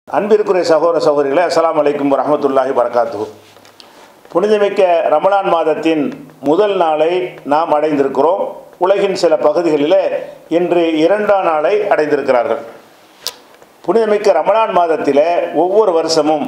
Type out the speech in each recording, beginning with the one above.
அன்பிற்குரிய சகோதர சகோதரிகளே அஸ்ஸலாமு அலைக்கும் வரஹ்மத்துல்லாஹி வரகாத்து புனிதமிக்க ரமலான் மாதத்தின் முதல் நாளை நாம் அடைந்திருக்கிறோம் உலகின் சில பகுதிகளிலே இன்று இரண்டாம் நாளை அடைந்திருக்கிறார்கள் புனிதமிக்க ரமலான் மாதத்திலே ஒவ்வொரு வருஷமும்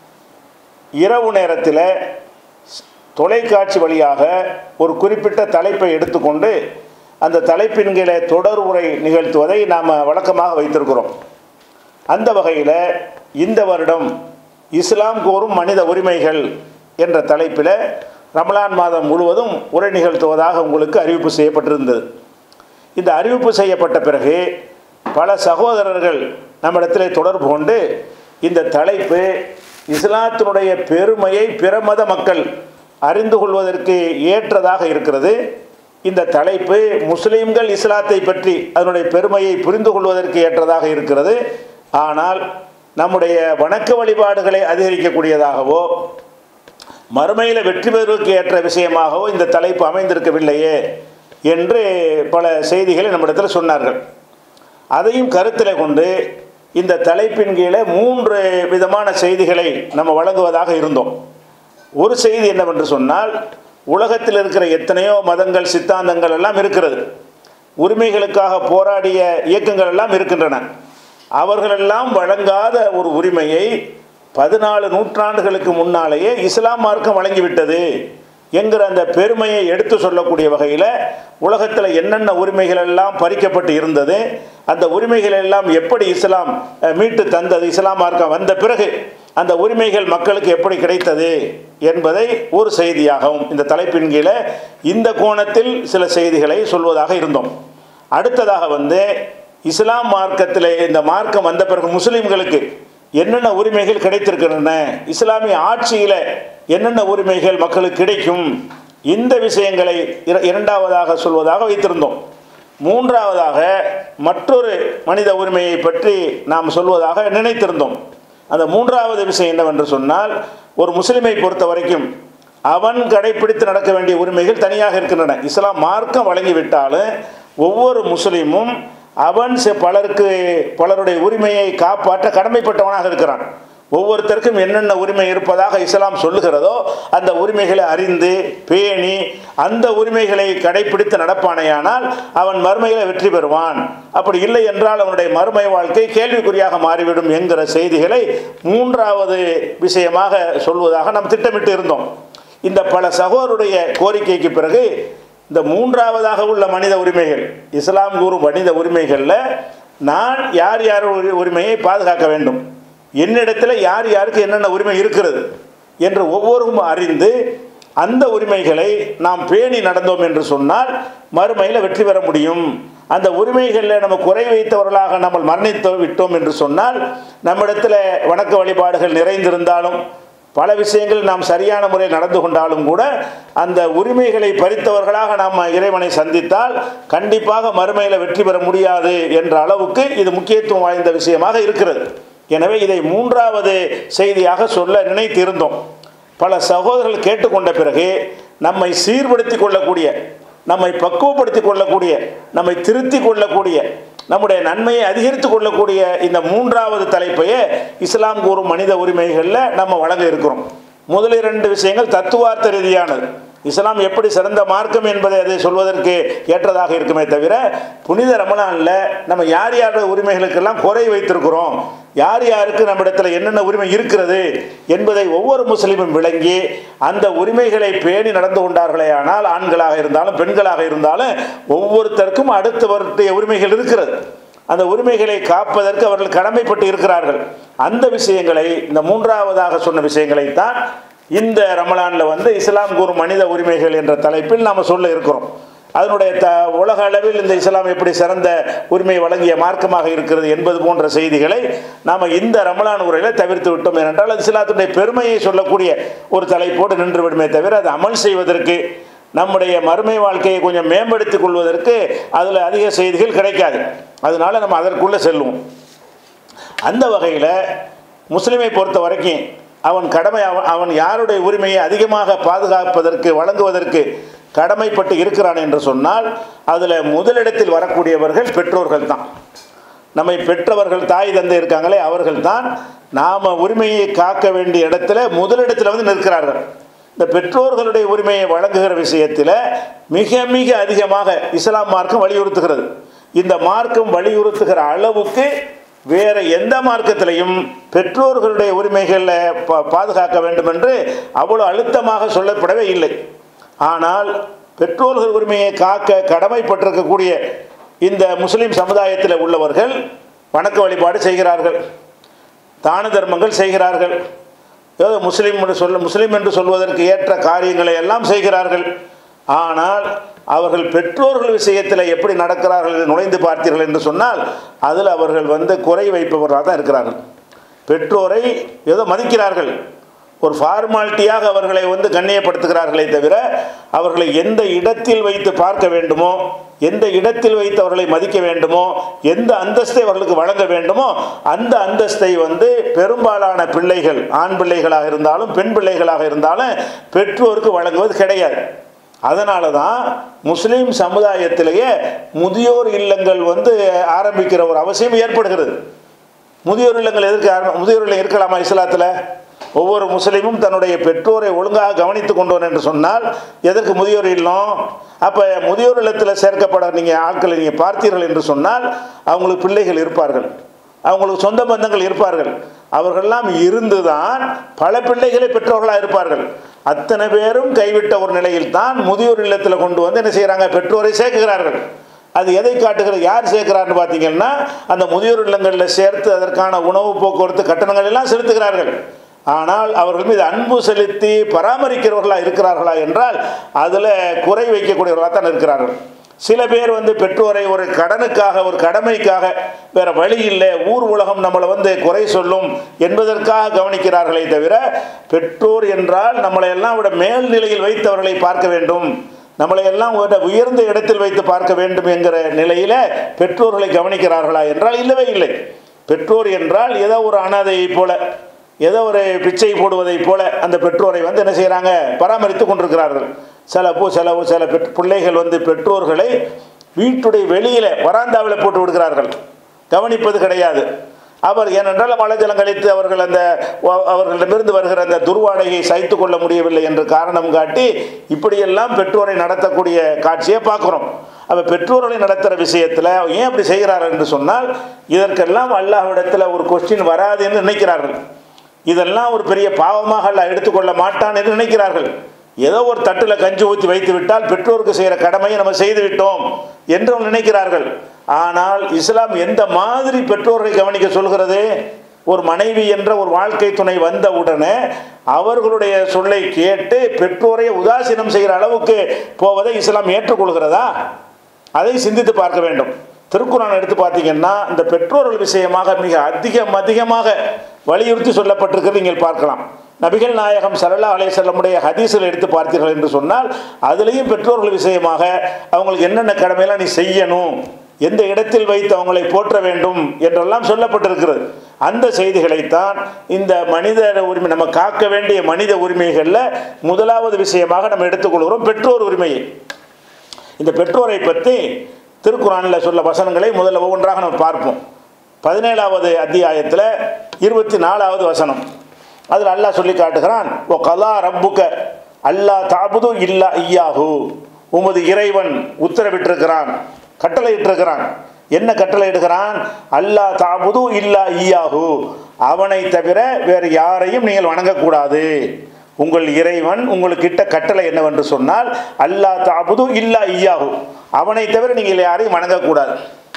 இரவு நேரத்தில் தொலைக்காட்சி வழியாக ஒரு குறிப்பிட்ட தலைப்பை எடுத்துக்கொண்டு அந்த தலைப்பின் கீழே தொடர் உரை நிகழ்த்துவதை நாம் வழக்கமாக வைத்திருக்கிறோம் அந்த வகையில் இந்த வருடம் இஸ்லாம் கோரும் மனித உரிமைகள் என்ற தலைப்பில் ரமலான் மாதம் முழுவதும் உரை நிகழ்த்துவதாக உங்களுக்கு அறிவிப்பு செய்யப்பட்டிருந்தது இந்த அறிவிப்பு செய்யப்பட்ட பிறகு பல சகோதரர்கள் நம்மிடத்தில் தொடர்பு கொண்டு இந்த தலைப்பு இஸ்லாத்தினுடைய பெருமையை பிற மத மக்கள் அறிந்து கொள்வதற்கு ஏற்றதாக இருக்கிறது இந்த தலைப்பு முஸ்லீம்கள் இஸ்லாத்தை பற்றி அதனுடைய பெருமையை புரிந்து கொள்வதற்கு ஏற்றதாக இருக்கிறது ஆனால் நம்முடைய வணக்க வழிபாடுகளை அதிகரிக்கக்கூடியதாகவோ மறுமையில் வெற்றி பெறுவதற்கு ஏற்ற விஷயமாகவோ இந்த தலைப்பு அமைந்திருக்கவில்லையே என்று பல செய்திகளை நம்மிடத்தில் சொன்னார்கள் அதையும் கருத்தில் கொண்டு இந்த தலைப்பின் கீழே மூன்று விதமான செய்திகளை நம்ம வழங்குவதாக இருந்தோம் ஒரு செய்தி என்னவென்று சொன்னால் உலகத்தில் இருக்கிற எத்தனையோ மதங்கள் சித்தாந்தங்கள் எல்லாம் இருக்கிறது உரிமைகளுக்காக போராடிய இயக்கங்கள் எல்லாம் இருக்கின்றன அவர்களெல்லாம் வழங்காத ஒரு உரிமையை பதினாலு நூற்றாண்டுகளுக்கு முன்னாலேயே இஸ்லாம் மார்க்கம் வழங்கிவிட்டது என்கிற அந்த பெருமையை எடுத்து சொல்லக்கூடிய வகையில் உலகத்தில் என்னென்ன உரிமைகள் எல்லாம் பறிக்கப்பட்டு இருந்தது அந்த உரிமைகள் எல்லாம் எப்படி இஸ்லாம் அஹ், மீட்டு தந்தது இஸ்லாம் மார்க்கம் வந்த பிறகு அந்த உரிமைகள் மக்களுக்கு எப்படி கிடைத்தது என்பதை ஒரு செய்தியாகவும் இந்த தலைப்பின் கீழே இந்த கோணத்தில் சில செய்திகளை சொல்வதாக இருந்தோம் அடுத்ததாக வந்து இஸ்லாம் மார்க்கத்தில் இந்த மார்க்கம் வந்த பிறகு முஸ்லீம்களுக்கு என்னென்ன உரிமைகள் கிடைத்திருக்கின்றன இஸ்லாமிய ஆட்சியில் என்னென்ன உரிமைகள் மக்களுக்கு கிடைக்கும் இந்த விஷயங்களை இர- இரண்டாவதாக சொல்வதாக வைத்திருந்தோம் மூன்றாவதாக மற்றொரு மனித உரிமையை பற்றி நாம் சொல்வதாக நினைத்திருந்தோம் அந்த மூன்றாவது விஷயம் என்னவென்று சொன்னால் ஒரு முஸ்லிமை பொறுத்த வரைக்கும் அவன் கடைப்பிடித்து நடக்க வேண்டிய உரிமைகள் தனியாக இருக்கின்றன இஸ்லாம் மார்க்கம் வழங்கிவிட்டாலும் ஒவ்வொரு முஸ்லீமும் அவன் சி- பலருக்கு பலருடைய உரிமையை காப்பாற்ற கடமைப்பட்டவனாக இருக்கிறான் ஒவ்வொருத்தருக்கும் என்னென்ன உரிமை இருப்பதாக இஸ்லாம் சொல்லுகிறதோ அந்த உரிமைகளை அறிந்து பேணி அந்த உரிமைகளை கடைப்பிடித்து நடப்பானேயானால் அவன் மறுமையில வெற்றி பெறுவான் அப்படி இல்லை என்றால் அவனுடைய மறுமை வாழ்க்கை கேள்விக்குறியாக மாறிவிடும் என்கிற செய்திகளை மூன்றாவது விஷயமாக சொல்வதாக நாம் திட்டமிட்டு இருந்தோம் இந்த பல சகோதருடைய கோரிக்கைக்கு பிறகு இந்த மூன்றாவதாக உள்ள மனித உரிமைகள் இஸ்லாம் கூறும் மனித உரிமைகளில் நான் யார் யார் உரி- உரிமையை பாதுகாக்க வேண்டும் என்னிடத்தில் யார் யாருக்கு என்னென்ன உரிமை இருக்கிறது என்று ஒவ்வொருவரும் அறிந்து அந்த உரிமைகளை நாம் பேணி நடந்தோம் என்று சொன்னால் மறுமையில் வெற்றி பெற முடியும் அந்த உரிமைகளில் நம்ம குறை வைத்தவர்களாக நம்ம மரணித்து விட்டோம் என்று சொன்னால் நம்மிடத்தில் வணக்க வழிபாடுகள் நிறைந்திருந்தாலும் பல விஷயங்கள் நாம் சரியான முறையில் நடந்து கொண்டாலும் கூட அந்த உரிமைகளை பறித்தவர்களாக நாம் இறைவனை சந்தித்தால் கண்டிப்பாக மறுமையில் வெற்றி பெற முடியாது என்ற அளவுக்கு இது முக்கியத்துவம் வாய்ந்த விஷயமாக இருக்கிறது எனவே இதை மூன்றாவது செய்தியாக சொல்ல நினைத்திருந்தோம் பல சகோதரர்கள் கேட்டுக்கொண்ட பிறகு நம்மை சீர்படுத்தி கொள்ளக்கூடிய நம்மை பக்குவப்படுத்தி கொள்ளக்கூடிய நம்மை திருத்தி கொள்ளக்கூடிய நம்முடைய நன்மையை அதிகரித்து கொள்ளக்கூடிய இந்த மூன்றாவது தலைப்பையே இஸ்லாம் கூறும் மனித உரிமைகளில் நம்ம வழங்க இருக்கிறோம் முதல் இரண்டு விஷயங்கள் தத்துவார்த்த ரீதியானது இஸ்லாம் எப்படி சிறந்த மார்க்கம் என்பதை அதை சொல்வதற்கு ஏற்றதாக இருக்குமே தவிர புனித ரமலானில் நம்ம யார் யாருடைய உரிமைகளுக்கெல்லாம் குறை வைத்திருக்கிறோம் யார் யாருக்கு நம்மிடத்தில் என்னென்ன உரிமை இருக்கிறது என்பதை ஒவ்வொரு முஸ்லீமும் விளங்கி அந்த உரிமைகளை பேணி நடந்து கொண்டார்களே ஆனால் ஆண்களாக இருந்தாலும் பெண்களாக இருந்தாலும் ஒவ்வொருத்தருக்கும் அடுத்தவருடைய உரிமைகள் இருக்கிறது அந்த உரிமைகளை காப்பதற்கு அவர்கள் கடமைப்பட்டு இருக்கிறார்கள் அந்த விஷயங்களை இந்த மூன்றாவதாக சொன்ன விஷயங்களைத்தான் இந்த ரமலானில் வந்து இஸ்லாம் கூறும் மனித உரிமைகள் என்ற தலைப்பில் நாம் சொல்ல இருக்கிறோம் அதனுடைய த உலக அளவில் இந்த இஸ்லாம் எப்படி சிறந்த உரிமை வழங்கிய மார்க்கமாக இருக்கிறது என்பது போன்ற செய்திகளை நாம் இந்த ரமலான் உரையில் தவிர்த்து விட்டோம் ஏனென்றால் அது இஸ்லாத்துடைய பெருமையை சொல்லக்கூடிய ஒரு தலைப்போடு நின்று விடுமே தவிர அதை அமல் செய்வதற்கு நம்முடைய மறுமை வாழ்க்கையை கொஞ்சம் மேம்படுத்திக் கொள்வதற்கு அதில் அதிக செய்திகள் கிடைக்காது அதனால நம்ம அதற்குள்ளே செல்லுவோம் அந்த வகையில் முஸ்லிமை பொறுத்த வரைக்கும் அவன் கடமை அவன் அவன் யாருடைய உரிமையை அதிகமாக பாதுகாப்பதற்கு வழங்குவதற்கு கடமைப்பட்டு இருக்கிறான் என்று சொன்னால் அதில் முதலிடத்தில் வரக்கூடியவர்கள் பெற்றோர்கள் தான் நம்மை பெற்றவர்கள் தாய் தந்தை இருக்காங்களே அவர்கள் தான் நாம் உரிமையை காக்க வேண்டிய இடத்துல முதலிடத்தில் வந்து நிற்கிறார்கள் இந்த பெற்றோர்களுடைய உரிமையை வழங்குகிற விஷயத்தில் மிக மிக அதிகமாக இஸ்லாம் மார்க்கம் வலியுறுத்துகிறது இந்த மார்க்கம் வலியுறுத்துகிற அளவுக்கு வேற எந்த மார்க்கத்திலையும் பெற்றோர்களுடைய உரிமைகளை பா- பாதுகாக்க வேண்டும் என்று அவ்வளோ அழுத்தமாக சொல்லப்படவே இல்லை ஆனால் பெற்றோர்கள் உரிமையை காக்க கடமைப்பட்டிருக்கக்கூடிய இந்த முஸ்லிம் சமுதாயத்தில் உள்ளவர்கள் வணக்க வழிபாடு செய்கிறார்கள் தான தர்மங்கள் செய்கிறார்கள் ஏதோ முஸ்லீம் என்று சொல்ல முஸ்லீம் என்று சொல்வதற்கு ஏற்ற காரியங்களை எல்லாம் செய்கிறார்கள் ஆனால் அவர்கள் பெற்றோர்கள் விஷயத்தில் எப்படி நடக்கிறார்கள் என்று நுழைந்து பார்த்தீர்கள் என்று சொன்னால் அதில் அவர்கள் வந்து குறை வைப்பவர்களாக தான் இருக்கிறார்கள் பெற்றோரை ஏதோ மதிக்கிறார்கள் ஒரு ஃபார்மாலிட்டியாக அவர்களை வந்து கண்ணியப்படுத்துகிறார்களே தவிர அவர்களை எந்த இடத்தில் வைத்து பார்க்க வேண்டுமோ எந்த இடத்தில் வைத்து அவர்களை மதிக்க வேண்டுமோ எந்த அந்தஸ்தை அவர்களுக்கு வழங்க வேண்டுமோ அந்த அந்தஸ்தை வந்து பெரும்பாலான பிள்ளைகள் ஆண் பிள்ளைகளாக இருந்தாலும் பெண் பிள்ளைகளாக இருந்தாலும் பெற்றோருக்கு வழங்குவது கிடையாது அதனால தான் முஸ்லீம் சமுதாயத்திலேயே முதியோர் இல்லங்கள் வந்து ஆரம்பிக்கிற ஒரு அவசியம் ஏற்படுகிறது முதியோர் இல்லங்கள் எதற்கு ஆரம்ப- முதியோர் இல்லம் இருக்கலாமா இஸ்லாத்தில் ஒவ்வொரு முஸ்லீமும் தன்னுடைய பெற்றோரை ஒழுங்காக கவனித்து கொண்டோன் என்று சொன்னால் எதற்கு முதியோர் இல்லம் அப்போ முதியோர் இல்லத்தில் சேர்க்கப்பட நீங்கள் ஆட்களை நீங்கள் பார்த்தீர்கள் என்று சொன்னால் அவங்களுக்கு பிள்ளைகள் இருப்பார்கள் அவங்களுக்கு சொந்த பந்தங்கள் இருப்பார்கள் அவர்களெல்லாம் இருந்துதான் பல பிள்ளைகளை பெற்றோர்களாக இருப்பார்கள் அத்தனை பேரும் கைவிட்ட ஒரு நிலையில் தான் முதியோர் இல்லத்தில் கொண்டு வந்து என்ன செய்கிறாங்க பெற்றோரை சேர்க்குகிறார்கள் அது எதை காட்டுகிறது யார் சேர்க்கிறார்னு பார்த்தீங்கன்னா அந்த முதியோர் இல்லங்களில் சேர்த்து அதற்கான உணவு போக்குவரத்து கட்டணங்கள் எல்லாம் செலுத்துகிறார்கள் ஆனால் அவர்கள் மீது அன்பு செலுத்தி பராமரிக்கிறவர்களாக இருக்கிறார்களா என்றால் அதில் குறை வைக்கக்கூடியவர்களாக தான் இருக்கிறார்கள் சில பேர் வந்து பெற்றோரை ஒரு கடனுக்காக ஒரு கடமைக்காக வேற வழி இல்லை ஊர் உலகம் நம்மளை வந்து குறை சொல்லும் என்பதற்காக கவனிக்கிறார்களே தவிர பெற்றோர் என்றால் நம்மளை எல்லாம் விட மேல்நிலையில் வைத்தவர்களை பார்க்க வேண்டும் நம்மளை எல்லாம் ஒரு உயர்ந்த இடத்தில் வைத்து பார்க்க வேண்டும் என்கிற நிலையில பெற்றோர்களை கவனிக்கிறார்களா என்றால் இல்லவே இல்லை பெற்றோர் என்றால் ஏதோ ஒரு அனாதையைப் போல ஏதோ ஒரு பிச்சை போடுவதைப் போல அந்த பெற்றோரை வந்து என்ன செய்கிறாங்க பராமரித்து கொண்டிருக்கிறார்கள் சில பூ சில சில பெற் பிள்ளைகள் வந்து பெற்றோர்களை வீட்டுடைய வெளியில வராந்தாவில் போட்டு விடுகிறார்கள் கவனிப்பது கிடையாது அவர் ஏனென்றால் மலைஜலம் கழித்து அவர்கள் அந்த வ- அவர்களிடமிருந்து வருகிற அந்த துர்வாடையை சகித்து கொள்ள முடியவில்லை என்று காரணம் காட்டி இப்படியெல்லாம் பெற்றோரை நடத்தக்கூடிய காட்சியை பார்க்குறோம் அப்போ பெற்றோர்களை நடத்துகிற விஷயத்தில் ஏன் அப்படி செய்கிறார் என்று சொன்னால் இதற்கெல்லாம் அல்லாஹ்விடத்தில் ஒரு கொஸ்டின் வராது என்று நினைக்கிறார்கள் இதெல்லாம் ஒரு பெரிய பாவமாக அல்லாஹ் எடுத்துக்கொள்ள மாட்டான் என்று நினைக்கிறார்கள் ஏதோ ஒரு தட்டில் கஞ்சி ஊற்றி வைத்து விட்டால் பெற்றோருக்கு செய்கிற கடமையை நம்ம செய்து விட்டோம் என்று அவங்க நினைக்கிறார்கள் ஆனால் இஸ்லாம் எந்த மாதிரி பெற்றோரை கவனிக்க சொல்கிறது ஒரு மனைவி என்ற ஒரு வாழ்க்கை துணை வந்த உடனே அவர்களுடைய சொல்லை கேட்டு பெற்றோரை உதாசீனம் செய்கிற அளவுக்கு போவதை இஸ்லாம் ஏற்றுக்கொள்கிறதா அதை சிந்தித்து பார்க்க வேண்டும் திருக்குறான் எடுத்து பார்த்தீங்கன்னா இந்த பெற்றோர்கள் விஷயமாக மிக அதிகம் அதிகமாக வலியுறுத்தி சொல்லப்பட்டிருக்கிறது நீங்கள் பார்க்கலாம் நபிகள் நாயகம் சல்லா அலையமுடைய ஹதீஸில் எடுத்து பார்த்தீர்கள் என்று சொன்னால் அதுலேயும் பெற்றோர்கள் விஷயமாக அவங்களுக்கு என்னென்ன கடமையெல்லாம் நீ செய்யணும் எந்த இடத்தில் வைத்து அவங்களை போற்ற வேண்டும் என்றெல்லாம் சொல்லப்பட்டிருக்கிறது அந்த செய்திகளைத்தான் இந்த மனித உரிமை நம்ம காக்க வேண்டிய மனித உரிமைகளில் முதலாவது விஷயமாக நம்ம எடுத்துக்கொள்கிறோம் பெற்றோர் உரிமையை இந்த பெற்றோரை பற்றி திருக்குறானில் சொல்ல வசனங்களை முதல்ல ஒவ்வொன்றாக நம்ம பார்ப்போம் பதினேழாவது அத்தியாயத்தில் இருபத்தி நாலாவது வசனம் அதில் அல்லாஹ் சொல்லி காட்டுகிறான் ஓ கலா ரப்புக்க அல்லாஹ் தாபுது இல்லா ஐயாஹு உமது இறைவன் உத்தரவிட்டிருக்கிறான் கட்டளையிட்டிருக்கிறான் என்ன கட்டளையிடுகிறான் அல்லாஹ் தாபுது இல்லா ஐயாஹு அவனை தவிர வேறு யாரையும் நீங்கள் வணங்கக்கூடாது உங்கள் இறைவன் உங்களுக்கிட்ட கட்டளை என்னவென்று சொன்னால் அல்லாஹ் தாபுது இல்லா ஐயாஹு அவனை தவிர நீங்கள் யாரையும் வணங்கக்கூடாது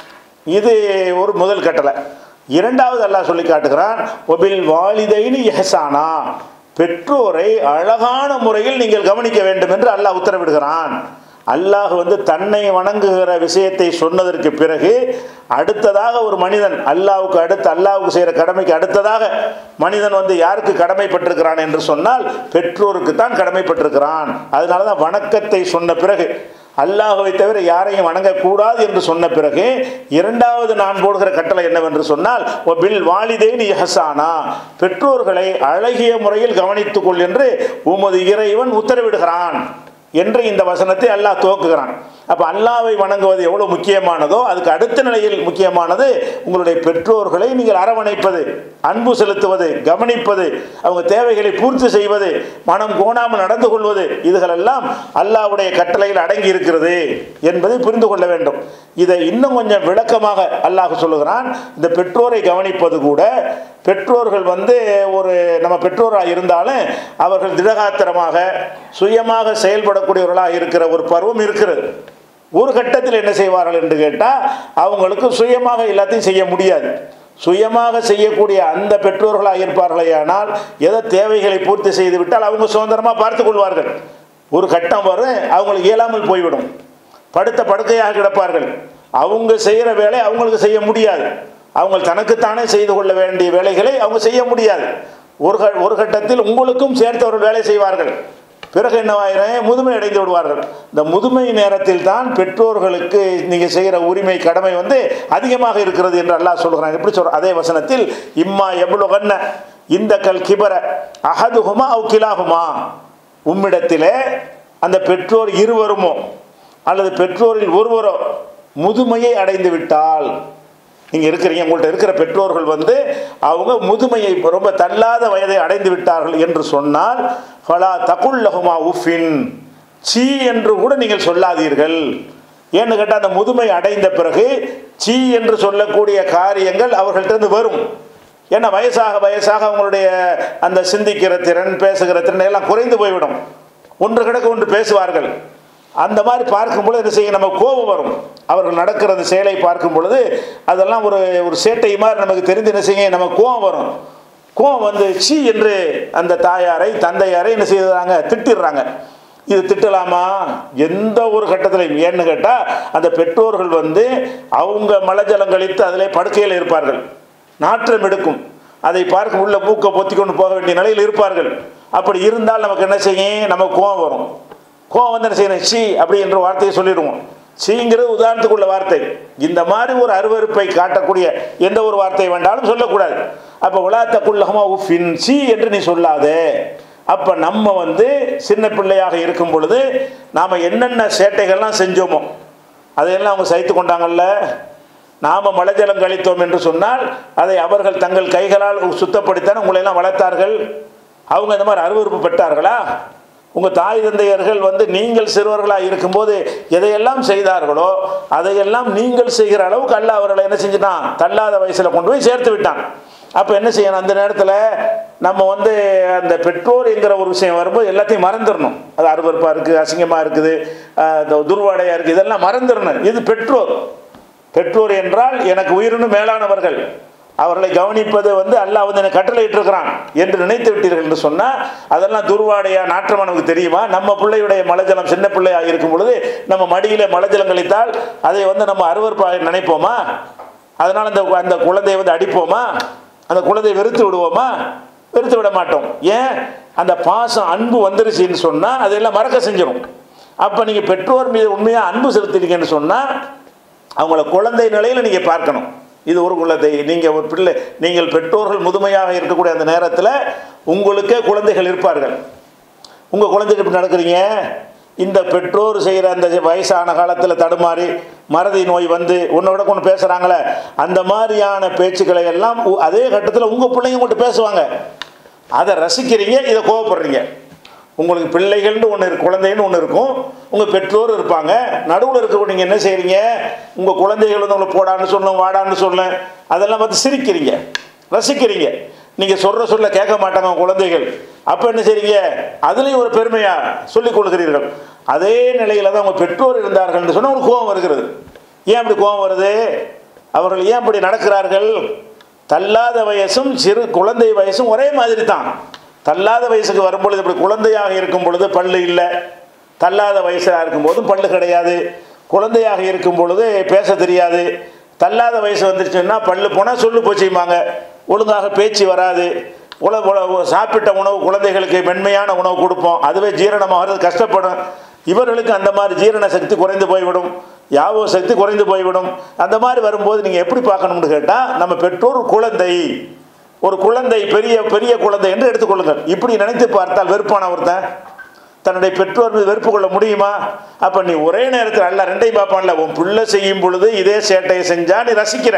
இது ஒரு முதல் கட்டளை இரண்டாவது அல்லாஹ் சொல்லி காட்டுகிறான் ஒபில் வாலிதைனி எஹசானா பெற்றோரை அழகான முறையில் நீங்கள் கவனிக்க வேண்டும் என்று அல்லாஹ் உத்தரவிடுகிறான் அல்லாஹ் வந்து தன்னை வணங்குகிற விஷயத்தை சொன்னதற்கு பிறகு அடுத்ததாக ஒரு மனிதன் அல்லாவுக்கு அடுத்து அல்லாவுக்கு செய்கிற கடமைக்கு அடுத்ததாக மனிதன் வந்து யாருக்கு கடமைப்பட்டிருக்கிறான் என்று சொன்னால் பெற்றோருக்கு தான் கடமைப்பட்டிருக்கிறான் அதனால தான் வணக்கத்தை சொன்ன பிறகு அல்லாஹுவை தவிர யாரையும் வணங்கக்கூடாது என்று சொன்ன பிறகு இரண்டாவது நான் போடுகிற கட்டளை என்னவென்று சொன்னால் பில் வாலிதேன் யஹசானா பெற்றோர்களை அழகிய முறையில் கவனித்துக் கொள் என்று உமது இறைவன் உத்தரவிடுகிறான் என்று இந்த வசனத்தை அல்லாஹ் துவக்குகிறான் அப்போ அல்லாவை வணங்குவது எவ்வளோ முக்கியமானதோ அதுக்கு அடுத்த நிலையில் முக்கியமானது உங்களுடைய பெற்றோர்களை நீங்கள் அரவணைப்பது அன்பு செலுத்துவது கவனிப்பது அவங்க தேவைகளை பூர்த்தி செய்வது மனம் கோணாமல் நடந்து கொள்வது இதுகளெல்லாம் அல்லாஹ்வுடைய கட்டளையில் அடங்கி இருக்கிறது என்பதை புரிந்து கொள்ள வேண்டும் இதை இன்னும் கொஞ்சம் விளக்கமாக அல்லாஹ் சொல்லுகிறான் இந்த பெற்றோரை கவனிப்பது கூட பெற்றோர்கள் வந்து ஒரு நம்ம பெற்றோராக இருந்தாலும் அவர்கள் திடகாத்திரமாக சுயமாக செயல்படக்கூடியவர்களாக இருக்கிற ஒரு பருவம் இருக்கிறது ஒரு கட்டத்தில் என்ன செய்வார்கள் என்று கேட்டால் அவங்களுக்கு சுயமாக எல்லாத்தையும் செய்ய முடியாது சுயமாக செய்யக்கூடிய அந்த பெற்றோர்களாக இருப்பார்களே ஆனால் எதோ தேவைகளை பூர்த்தி செய்து விட்டால் அவங்க சுதந்திரமாக பார்த்து கொள்வார்கள் ஒரு கட்டம் வரும் அவங்களுக்கு இயலாமல் போய்விடும் படுத்த படுக்கையாக கிடப்பார்கள் அவங்க செய்கிற வேலை அவங்களுக்கு செய்ய முடியாது அவங்க தனக்குத்தானே செய்து கொள்ள வேண்டிய வேலைகளை அவங்க செய்ய முடியாது ஒரு க ஒரு கட்டத்தில் உங்களுக்கும் சேர்த்தவர்கள் வேலை செய்வார்கள் பிறகு என்னவாயிரம் முதுமை அடைந்து விடுவார்கள் இந்த முதுமை நேரத்தில் தான் பெற்றோர்களுக்கு நீங்கள் செய்கிற உரிமை கடமை வந்து அதிகமாக இருக்கிறது என்று அல்லாஹ் சொல்கிறாங்க எப்படி சொல்ற அதே வசனத்தில் இம்மா எவ்வளோ கண்ண இந்த கல் கிபர அகதுகுமா அவு கிலாகுமா உம்மிடத்திலே அந்த பெற்றோர் இருவருமோ அல்லது பெற்றோரில் ஒருவரோ முதுமையை அடைந்து விட்டால் நீங்கள் இருக்கிறீங்க உங்கள்கிட்ட இருக்கிற பெற்றோர்கள் வந்து அவங்க முதுமையை ரொம்ப தள்ளாத வயதை அடைந்து விட்டார்கள் என்று சொன்னால் ஃபலா தகுல்லஹுமா உஃபின் சீ என்று கூட நீங்கள் சொல்லாதீர்கள் ஏன்னு கேட்டால் அந்த முதுமை அடைந்த பிறகு சீ என்று சொல்லக்கூடிய காரியங்கள் அவர்கள்ட்ட வரும் ஏன்னா வயசாக வயசாக அவங்களுடைய அந்த சிந்திக்கிற திறன் பேசுகிற திறன் எல்லாம் குறைந்து போய்விடும் ஒன்று கிடக்க ஒன்று பேசுவார்கள் அந்த மாதிரி பார்க்கும்பொழுது என்ன செய்யும் நம்ம கோபம் வரும் அவர்கள் நடக்கிற அந்த செயலை பார்க்கும் பொழுது அதெல்லாம் ஒரு ஒரு சேட்டை மாதிரி நமக்கு தெரிந்து என்ன செய்ய நம்ம கோபம் வரும் கோபம் வந்து சி என்று அந்த தாயாரை தந்தையாரை என்ன செய்யறாங்க திட்டிடுறாங்க இது திட்டலாமா எந்த ஒரு கட்டத்திலையும் ஏன்னு கேட்டால் அந்த பெற்றோர்கள் வந்து அவங்க மலஜலம் கழித்து அதிலே படுக்கையில் இருப்பார்கள் நாற்றம் எடுக்கும் அதை பார்க்கும் உள்ள மூக்கை பொத்தி கொண்டு போக வேண்டிய நிலையில் இருப்பார்கள் அப்படி இருந்தால் நமக்கு என்ன செய்யும் நமக்கு கோபம் வரும் கோவம் வந்து என்ன செய்யணும் சி அப்படி என்ற வார்த்தையை சொல்லிடுவோம் சீங்கிறது உதாரணத்துக்குள்ள வார்த்தை இந்த மாதிரி ஒரு அருவருப்பை காட்டக்கூடிய எந்த ஒரு வார்த்தை வேண்டாலும் சொல்லக்கூடாது அப்போ உலாத்தக்குள்ளகமா உஃபின் சி என்று நீ சொல்லாதே அப்போ நம்ம வந்து சின்ன பிள்ளையாக இருக்கும் பொழுது நாம் என்னென்ன சேட்டைகள்லாம் செஞ்சோமோ அதையெல்லாம் அவங்க சகித்து கொண்டாங்கல்ல நாம் மலஜலம் கழித்தோம் என்று சொன்னால் அதை அவர்கள் தங்கள் கைகளால் சுத்தப்படுத்தான் உங்களையெல்லாம் வளர்த்தார்கள் அவங்க இந்த மாதிரி அருவறுப்பு பெற்றார்களா உங்கள் தாய் தந்தையர்கள் வந்து நீங்கள் சிறுவர்களாக இருக்கும்போது எதையெல்லாம் செய்தார்களோ அதையெல்லாம் நீங்கள் செய்கிற அளவுக்கு அல்ல அவர்களை என்ன செஞ்சுட்டான் தள்ளாத வயசில் கொண்டு போய் சேர்த்து விட்டான் அப்போ என்ன செய்யணும் அந்த நேரத்தில் நம்ம வந்து அந்த பெற்றோர் என்கிற ஒரு விஷயம் வரும்போது எல்லாத்தையும் மறந்துடணும் அது அருவறுப்பாக இருக்குது அசிங்கமாக இருக்குது துர்வாடையாக இருக்குது இதெல்லாம் மறந்துடணும் இது பெற்றோர் பெற்றோர் என்றால் எனக்கு உயிரினும் மேலானவர்கள் அவர்களை கவனிப்பது வந்து அல்லாஹ் வந்து எனக்கு கட்டளையிட்டு இருக்கிறான் என்று நினைத்து விட்டீர்கள் என்று சொன்னால் அதெல்லாம் துர்வாடையா நாற்றம் நமக்கு தெரியுமா நம்ம பிள்ளையுடைய மலஜலம் சின்ன பிள்ளையாக இருக்கும் பொழுது நம்ம மடியில் மலஜலம் கழித்தால் அதை வந்து நம்ம அருவறுப்பாக நினைப்போமா அதனால் அந்த அந்த குழந்தையை வந்து அடிப்போமா அந்த குழந்தையை வெறுத்து விடுவோமா வெறுத்து விட மாட்டோம் ஏன் அந்த பாசம் அன்பு வந்துருச்சுன்னு சொன்னால் அதெல்லாம் மறக்க செஞ்சிடும் அப்போ நீங்கள் பெற்றோர் மீது உண்மையாக அன்பு செலுத்திட்டீங்கன்னு சொன்னால் அவங்கள குழந்தை நிலையில் நீங்கள் பார்க்கணும் இது ஒரு குழந்தை நீங்கள் ஒரு பிள்ளை நீங்கள் பெற்றோர்கள் முதுமையாக இருக்கக்கூடிய அந்த நேரத்தில் உங்களுக்கே குழந்தைகள் இருப்பார்கள் உங்கள் குழந்தைக்கு இப்படி நடக்கிறீங்க இந்த பெற்றோர் செய்கிற அந்த வயசான காலத்தில் தடுமாறி மறதி நோய் வந்து உன்னோட கொண்டு பேசுகிறாங்களே அந்த மாதிரியான பேச்சுக்களை எல்லாம் அதே கட்டத்தில் உங்கள் பிள்ளைங்க மட்டும் பேசுவாங்க அதை ரசிக்கிறீங்க இதை கோவப்படுறீங்க உங்களுக்கு பிள்ளைகள்னு ஒன்று இருக்கு குழந்தைன்னு ஒன்று இருக்கும் உங்கள் பெற்றோர் இருப்பாங்க நடுவில் இருக்க நீங்கள் என்ன செய்கிறீங்க உங்கள் குழந்தைகள் வந்து உங்களை போடான்னு சொல்லும் வாடான்னு சொல்லும் அதெல்லாம் பார்த்து சிரிக்கிறீங்க ரசிக்கிறீங்க நீங்கள் சொல்கிற சொல்ல கேட்க மாட்டாங்க குழந்தைகள் அப்போ என்ன செய்றீங்க அதுலேயும் ஒரு பெருமையாக சொல்லிக் கொள்கிறீர்கள் அதே நிலையில் தான் உங்கள் பெற்றோர் இருந்தார்கள்னு சொன்னால் உங்களுக்கு கோபம் வருகிறது ஏன் அப்படி கோபம் வருது அவர்கள் ஏன் அப்படி நடக்கிறார்கள் தள்ளாத வயசும் சிறு குழந்தை வயசும் ஒரே மாதிரி தான் தள்ளாத வயசுக்கு வரும்பொழுது இப்படி குழந்தையாக இருக்கும் பொழுது பல்லு இல்லை தள்ளாத வயசாக இருக்கும்போதும் பல்லு கிடையாது குழந்தையாக இருக்கும் பொழுது பேச தெரியாது தள்ளாத வயசு வந்துருச்சுன்னா பல்லு போனால் சொல்லு போச்சுமாங்க ஒழுங்காக பேச்சு வராது உல உல- சாப்பிட்ட உணவு குழந்தைகளுக்கு மென்மையான உணவு கொடுப்போம் அதுவே ஜீரணமாகிறது கஷ்டப்படும் இவர்களுக்கு அந்த மாதிரி ஜீரண சக்தி குறைந்து போய்விடும் யாவோ சக்தி குறைந்து போய்விடும் அந்த மாதிரி வரும்போது நீங்கள் எப்படி பார்க்கணும்னு கேட்டால் நம்ம பெற்றோர் குழந்தை ஒரு குழந்தை பெரிய பெரிய குழந்தை என்று எடுத்துக்கொள்ளுங்கள் இப்படி நினைத்து பார்த்தால் வெறுப்பான ஒருத்தன் தன்னுடைய பெற்றோர் மீது வெறுப்பு கொள்ள முடியுமா அப்போ நீ ஒரே நேரத்தில் அல்ல ரெண்டையும் பார்ப்பான்ல உன் பிள்ளை செய்யும் பொழுது இதே சேட்டையை செஞ்சா நீ ரசிக்கிற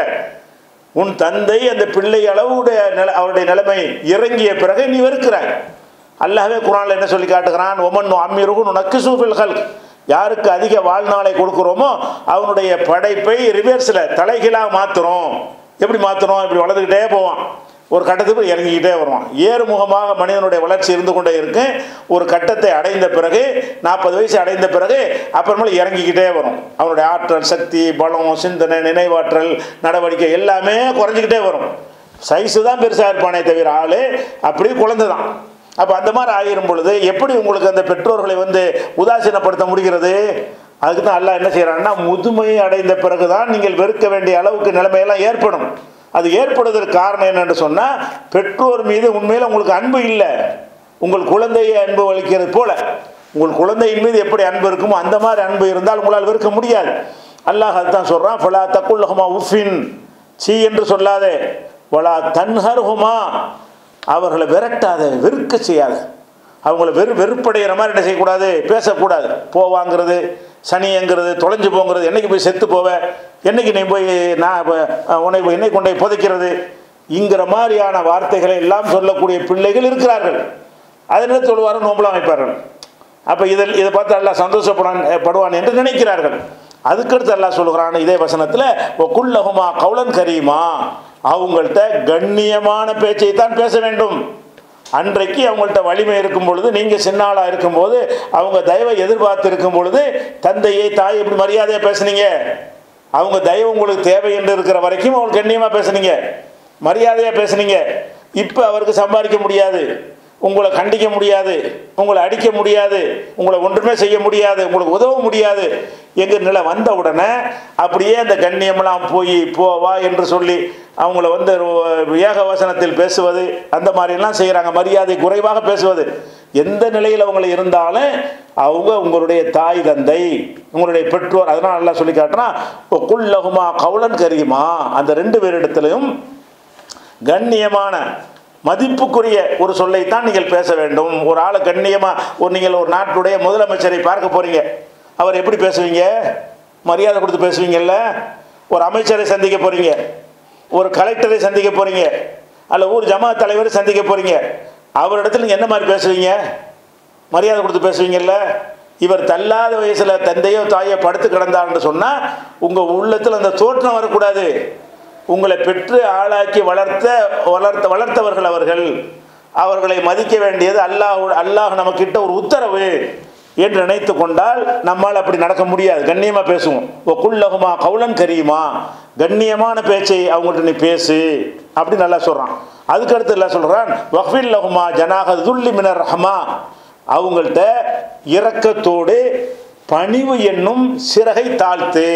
உன் தந்தை அந்த பிள்ளை அளவுடைய நில அவருடைய நிலைமை இறங்கிய பிறகு நீ வெறுக்கிறாய் அல்லாஹ்வே குரானில் என்ன சொல்லி காட்டுகிறான் ஒமன் அம்மிருகும் உனக்கு சூஃபில்கள் யாருக்கு அதிக வாழ்நாளை கொடுக்குறோமோ அவனுடைய படைப்பை ரிவர்ஸில் தலைகீழாக மாற்றுறோம் எப்படி மாற்றுறோம் இப்படி வளர்ந்துக்கிட்டே போவான் ஒரு கட்டத்துக்கு இறங்கிக்கிட்டே வருவான் ஏறுமுகமாக மனிதனுடைய வளர்ச்சி இருந்து கொண்டே இருக்கு ஒரு கட்டத்தை அடைந்த பிறகு நாற்பது வயசு அடைந்த பிறகு அப்புறமேல இறங்கிக்கிட்டே வரும் அவனுடைய ஆற்றல் சக்தி பலம் சிந்தனை நினைவாற்றல் நடவடிக்கை எல்லாமே குறைஞ்சிக்கிட்டே வரும் சைஸு தான் பெருசாக இருப்பானே தவிர ஆள் அப்படி குழந்தை தான் அப்போ அந்த மாதிரி ஆகிரும் பொழுது எப்படி உங்களுக்கு அந்த பெற்றோர்களை வந்து உதாசீனப்படுத்த முடிகிறது அதுக்கு தான் அல்லாஹ் என்ன செய்கிறான்னா முதுமையை அடைந்த பிறகு தான் நீங்கள் வெறுக்க வேண்டிய அளவுக்கு நிலைமையெல்லாம் ஏற்படும் அது ஏற்படுவதற்கு காரணம் என்னன்னு சொன்னால் பெற்றோர் மீது உண்மையில் உங்களுக்கு அன்பு இல்லை உங்கள் குழந்தையை அன்பு வலிக்கிறது போல உங்கள் குழந்தையின் மீது எப்படி அன்பு இருக்குமோ அந்த மாதிரி அன்பு இருந்தால் உங்களால் வெறுக்க முடியாது அல்லாஹ் அதுதான் சொல்கிறான் ஃபலா தக்குல்லஹுமா உஃபின் சீ என்று சொல்லாதே வலா தன்ஹர்ஹுமா அவர்களை விரட்டாத வெறுக்க செய்யாத அவங்கள வெறு வெறுப்படைகிற மாதிரி என்ன செய்யக்கூடாது பேசக்கூடாது போவாங்கிறது சனிங்கிறது தொலைஞ்சு போங்கிறது என்னைக்கு போய் செத்து போவ என்னைக்கு நீ போய் நான் இப்ப- உன்னை போய் என்னை கொண்டு போய் புதைக்கிறது இங்கிற மாதிரியான வார்த்தைகளை எல்லாம் சொல்லக்கூடிய பிள்ளைகள் இருக்கிறார்கள் அதனால சொல்லுவார்கள் நோம்பலாம் வைப்பார்கள் அப்போ இதில் இதை பார்த்து அல்லாஹ் சந்தோஷப்படான் படுவான் என்று நினைக்கிறார்கள் அதுக்கடுத்து அல்லாஹ் சொல்லுகிறான் இதே வசனத்தில் குல்லகுமா கவுலன் கரீமா அவங்கள்ட்ட கண்ணியமான பேச்சை தான் பேச வேண்டும் அன்றைக்கு அவங்கள்ட்ட வலிமை இருக்கும் பொழுது நீங்கள் சின்ன ஆளாக இருக்கும்போது அவங்க தயவை எதிர்பார்த்து இருக்கும் பொழுது தந்தையை தாய் எப்படி மரியாதையாக பேசுனீங்க அவங்க தயவு உங்களுக்கு தேவை என்று இருக்கிற வரைக்கும் அவங்களுக்கு கண்ணியமாக பேசுனீங்க மரியாதையாக பேசுனீங்க இப்போ அவருக்கு சம்பாதிக்க முடியாது உங்களை கண்டிக்க முடியாது உங்களை அடிக்க முடியாது உங்களை ஒன்றுமே செய்ய முடியாது உங்களுக்கு உதவ முடியாது எங்கள் நிலை வந்த உடனே அப்படியே அந்த கண்ணியமெல்லாம் போய் போ வா என்று சொல்லி அவங்கள வந்து ஏக வசனத்தில் பேசுவது அந்த மாதிரிலாம் செய்கிறாங்க மரியாதை குறைவாக பேசுவது எந்த நிலையில் அவங்களை இருந்தாலும் அவங்க உங்களுடைய தாய் தந்தை உங்களுடைய பெற்றோர் அதனால் நல்லா சொல்லி காட்டுனா குல்லகுமா கவுலன் கரியுமா அந்த ரெண்டு பேரிடத்திலையும் கண்ணியமான மதிப்புக்குரிய ஒரு சொல்லைத்தான் நீங்கள் பேச வேண்டும் ஒரு ஆளை கண்ணியமாக ஒரு நீங்கள் ஒரு நாட்டுடைய முதலமைச்சரை பார்க்க போறீங்க அவர் எப்படி பேசுவீங்க மரியாதை கொடுத்து பேசுவீங்கல்ல ஒரு அமைச்சரை சந்திக்க போறீங்க ஒரு கலெக்டரை சந்திக்க போறீங்க அல்ல ஊர் ஜமாத் தலைவரை சந்திக்க போறீங்க அவரிடத்துல நீங்க என்ன மாதிரி பேசுவீங்க மரியாதை கொடுத்து பேசுவீங்கல்ல இவர் தள்ளாத வயசுல தந்தையோ தாயோ படுத்து கிடந்தார்னு சொன்னா உங்க உள்ளத்துல அந்த தோற்றம் வரக்கூடாது உங்களை பெற்று ஆளாக்கி வளர்த்த வளர்த்த வளர்த்தவர்கள் அவர்கள் அவர்களை மதிக்க வேண்டியது அல்லாஹ் அல்லாஹ் நமக்கிட்ட ஒரு உத்தரவு என்று நினைத்து கொண்டால் நம்மால் அப்படி நடக்க முடியாது கண்ணியமாக பேசுவோம் ஓ குல்லகுமா கவுலன் கரியுமா கண்ணியமான பேச்சை அவங்கள்ட்ட நீ பேசு அப்படி நல்லா சொல்கிறான் அதுக்கடுத்து எல்லாம் சொல்கிறான் வஃபில் லகுமா ஜனாக துல்லி மினர் ரஹமா அவங்கள்ட்ட இரக்கத்தோடு பணிவு என்னும் சிறகை தாழ்த்து